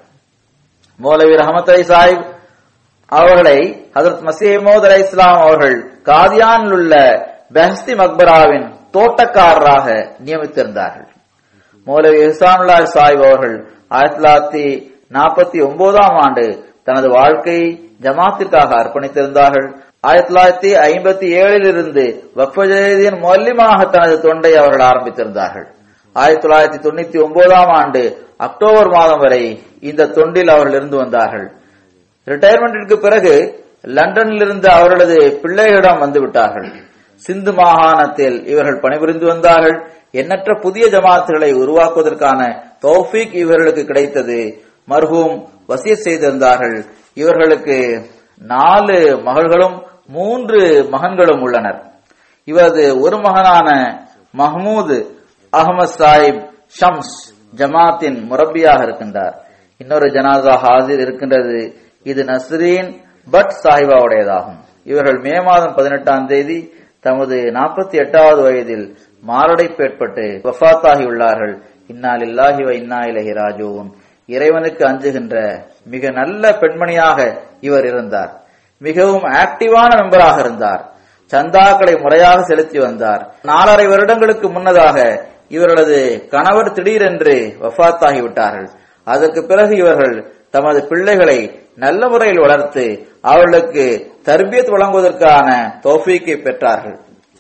மௌலவி ரஹமத் அலி சாஹிப் அவர்களை ஹதரத் மசீஹ் மௌத் அலை இஸ்லாம் அவர்கள் காதியானில் உள்ள பெஹஸ்தி மக்பராவின் தோட்டக்காரராக நியமித்திருந்தார்கள் மௌலவி இஹ்சானுல்லா சாஹிப் அவர்கள் ஆயிரத்தி தொள்ளாயிரத்தி நாற்பத்தி ஒன்பதாம் ஆண்டு தனது வாழ்க்கையை ஜமாத்திற்காக அர்ப்பணித்திருந்தார்கள் ஆயிரத்தி தொள்ளாயிரத்தி ஐம்பத்தி ஏழில் இருந்து வக்ஃபஜயதியின் மொல்லிமாக தனது தொண்டை அவர்கள் ஆரம்பித்திருந்தார்கள் ஆயிரத்தி தொள்ளாயிரத்தி தொண்ணூத்தி ஒன்பதாம் ஆண்டு அக்டோபர் மாதம் வரை இந்த தொண்டில் அவர்கள் இருந்து வந்தார்கள் ரிட்டையர்மெண்டிற்கு பிறகு லண்டனில் இருந்து அவர்களது பிள்ளைகளிடம் வந்து விட்டார்கள் சிந்து மாகாணத்தில் இவர்கள் பணிபுரிந்து வந்தார்கள் எண்ணற்ற புதிய ஜமாத்துகளை உருவாக்குவதற்கான தௌஃபீக் இவர்களுக்கு கிடைத்தது மர்ஹூம் வசியத் செய்திருந்தார்கள் இவர்களுக்கு நாலு மகள்களும் மூன்று மகன்களும் உள்ளனர் இவரது ஒரு மகனான மஹமூது அகமது சாஹிப் ஷம்ஸ் ஜமாத்தின் முரப்பியாக இருக்கின்றார் இன்னொரு ஜனாதா ஹாசிர் இருக்கின்றது இது நஸ்ரீன் பட் சாஹிபாவுடையதாகும் இவர்கள் மே மாதம் பதினெட்டாம் தேதி தமது நாற்பத்தி எட்டாவது வயதில் மாரடைப்பு ஏற்பட்டு வஃத்தாகி உள்ளார்கள் இன்னாலில்லாஹி வ இன்னா இலஹி ராஜூன் இறைவனுக்கு அஞ்சுகின்ற மிக நல்ல பெண்மணியாக இவர் இருந்தார் மிகவும் ஆக்டிவான மெம்பராக இருந்தார் சந்தாக்களை முறையாக செலுத்தி வந்தார் நாலரை வருடங்களுக்கு முன்னதாக இவர்களது கணவர் திடீரென்று வஃத்தாகி விட்டார்கள் அதற்கு பிறகு இவர்கள் தமது பிள்ளைகளை நல்ல முறையில் வளர்த்து அவர்களுக்கு தர்பியத் வழங்குவதற்கான தோஃபீக்கை பெற்றார்கள்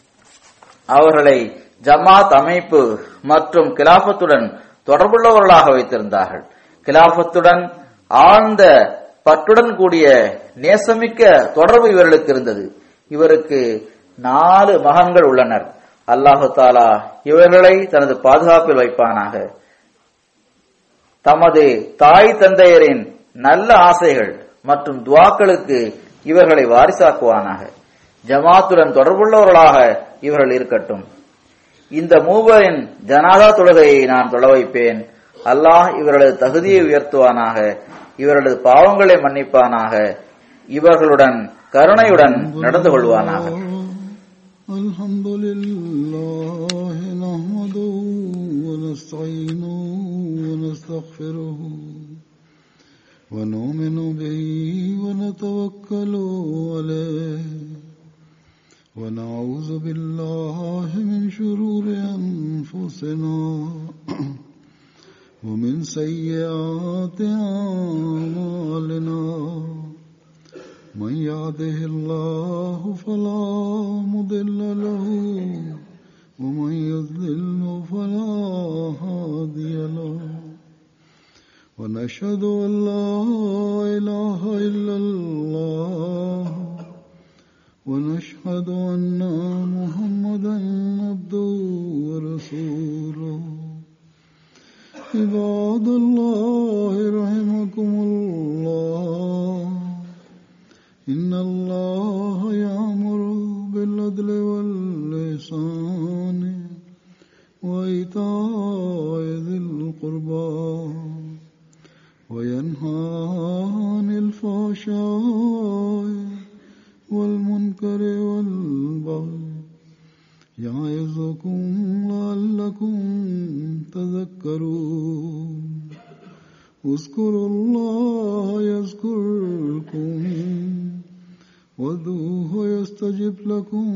அவர்களை ஜமாத் அமைப்பு மற்றும் கிலாபத்துடன் தொடர்புள்ளவர்களாக வைத்திருந்தார்கள் கிலாபத்துடன் ஆழ்ந்த பற்றுடன் கூடிய நேசமிக்க தொடர்பு இவர்களுக்கு இருந்தது இவருக்கு நாலு மகன்கள் உள்ளனர் அல்லாஹு தாலா இவர்களை தனது பாதுகாப்பில் வைப்பானாக தமது தாய் தந்தையரின் நல்ல ஆசைகள் மற்றும் துவாக்களுக்கு இவர்களை வாரிசாக்குவானாக ஜமாத்துடன் தொடர்புள்ளவர்களாக இவர்கள் இருக்கட்டும் இந்த மூவரின் ஜனாதா தொழுகையை நான் தொழ வைப்பேன் அல்லாஹ் இவர்களது தகுதியை உயர்த்துவானாக இவர்களது பாவங்களை மன்னிப்பானாக இவர்களுடன் கருணையுடன் நடந்து கொள்வானாக الحمد لله نحمده ونستعينه ونستغفره ونؤمن به ونتوكل عليه ونعوذ بالله من شرور أنفسنا ومن سيئات أعمالنا من يهده الله فلا مضل له ومن يضلل فلا هادي له ونشهد أن لا إله إلا الله ونشهد أن محمدا عبده ورسوله عباد الله رحمكم الله إن الله يأمر بالعدل واللسان وإيتاء ذي القربى وينهى عن الفحشاء اذكروا الله يذكركم وادعوه يستجب لكم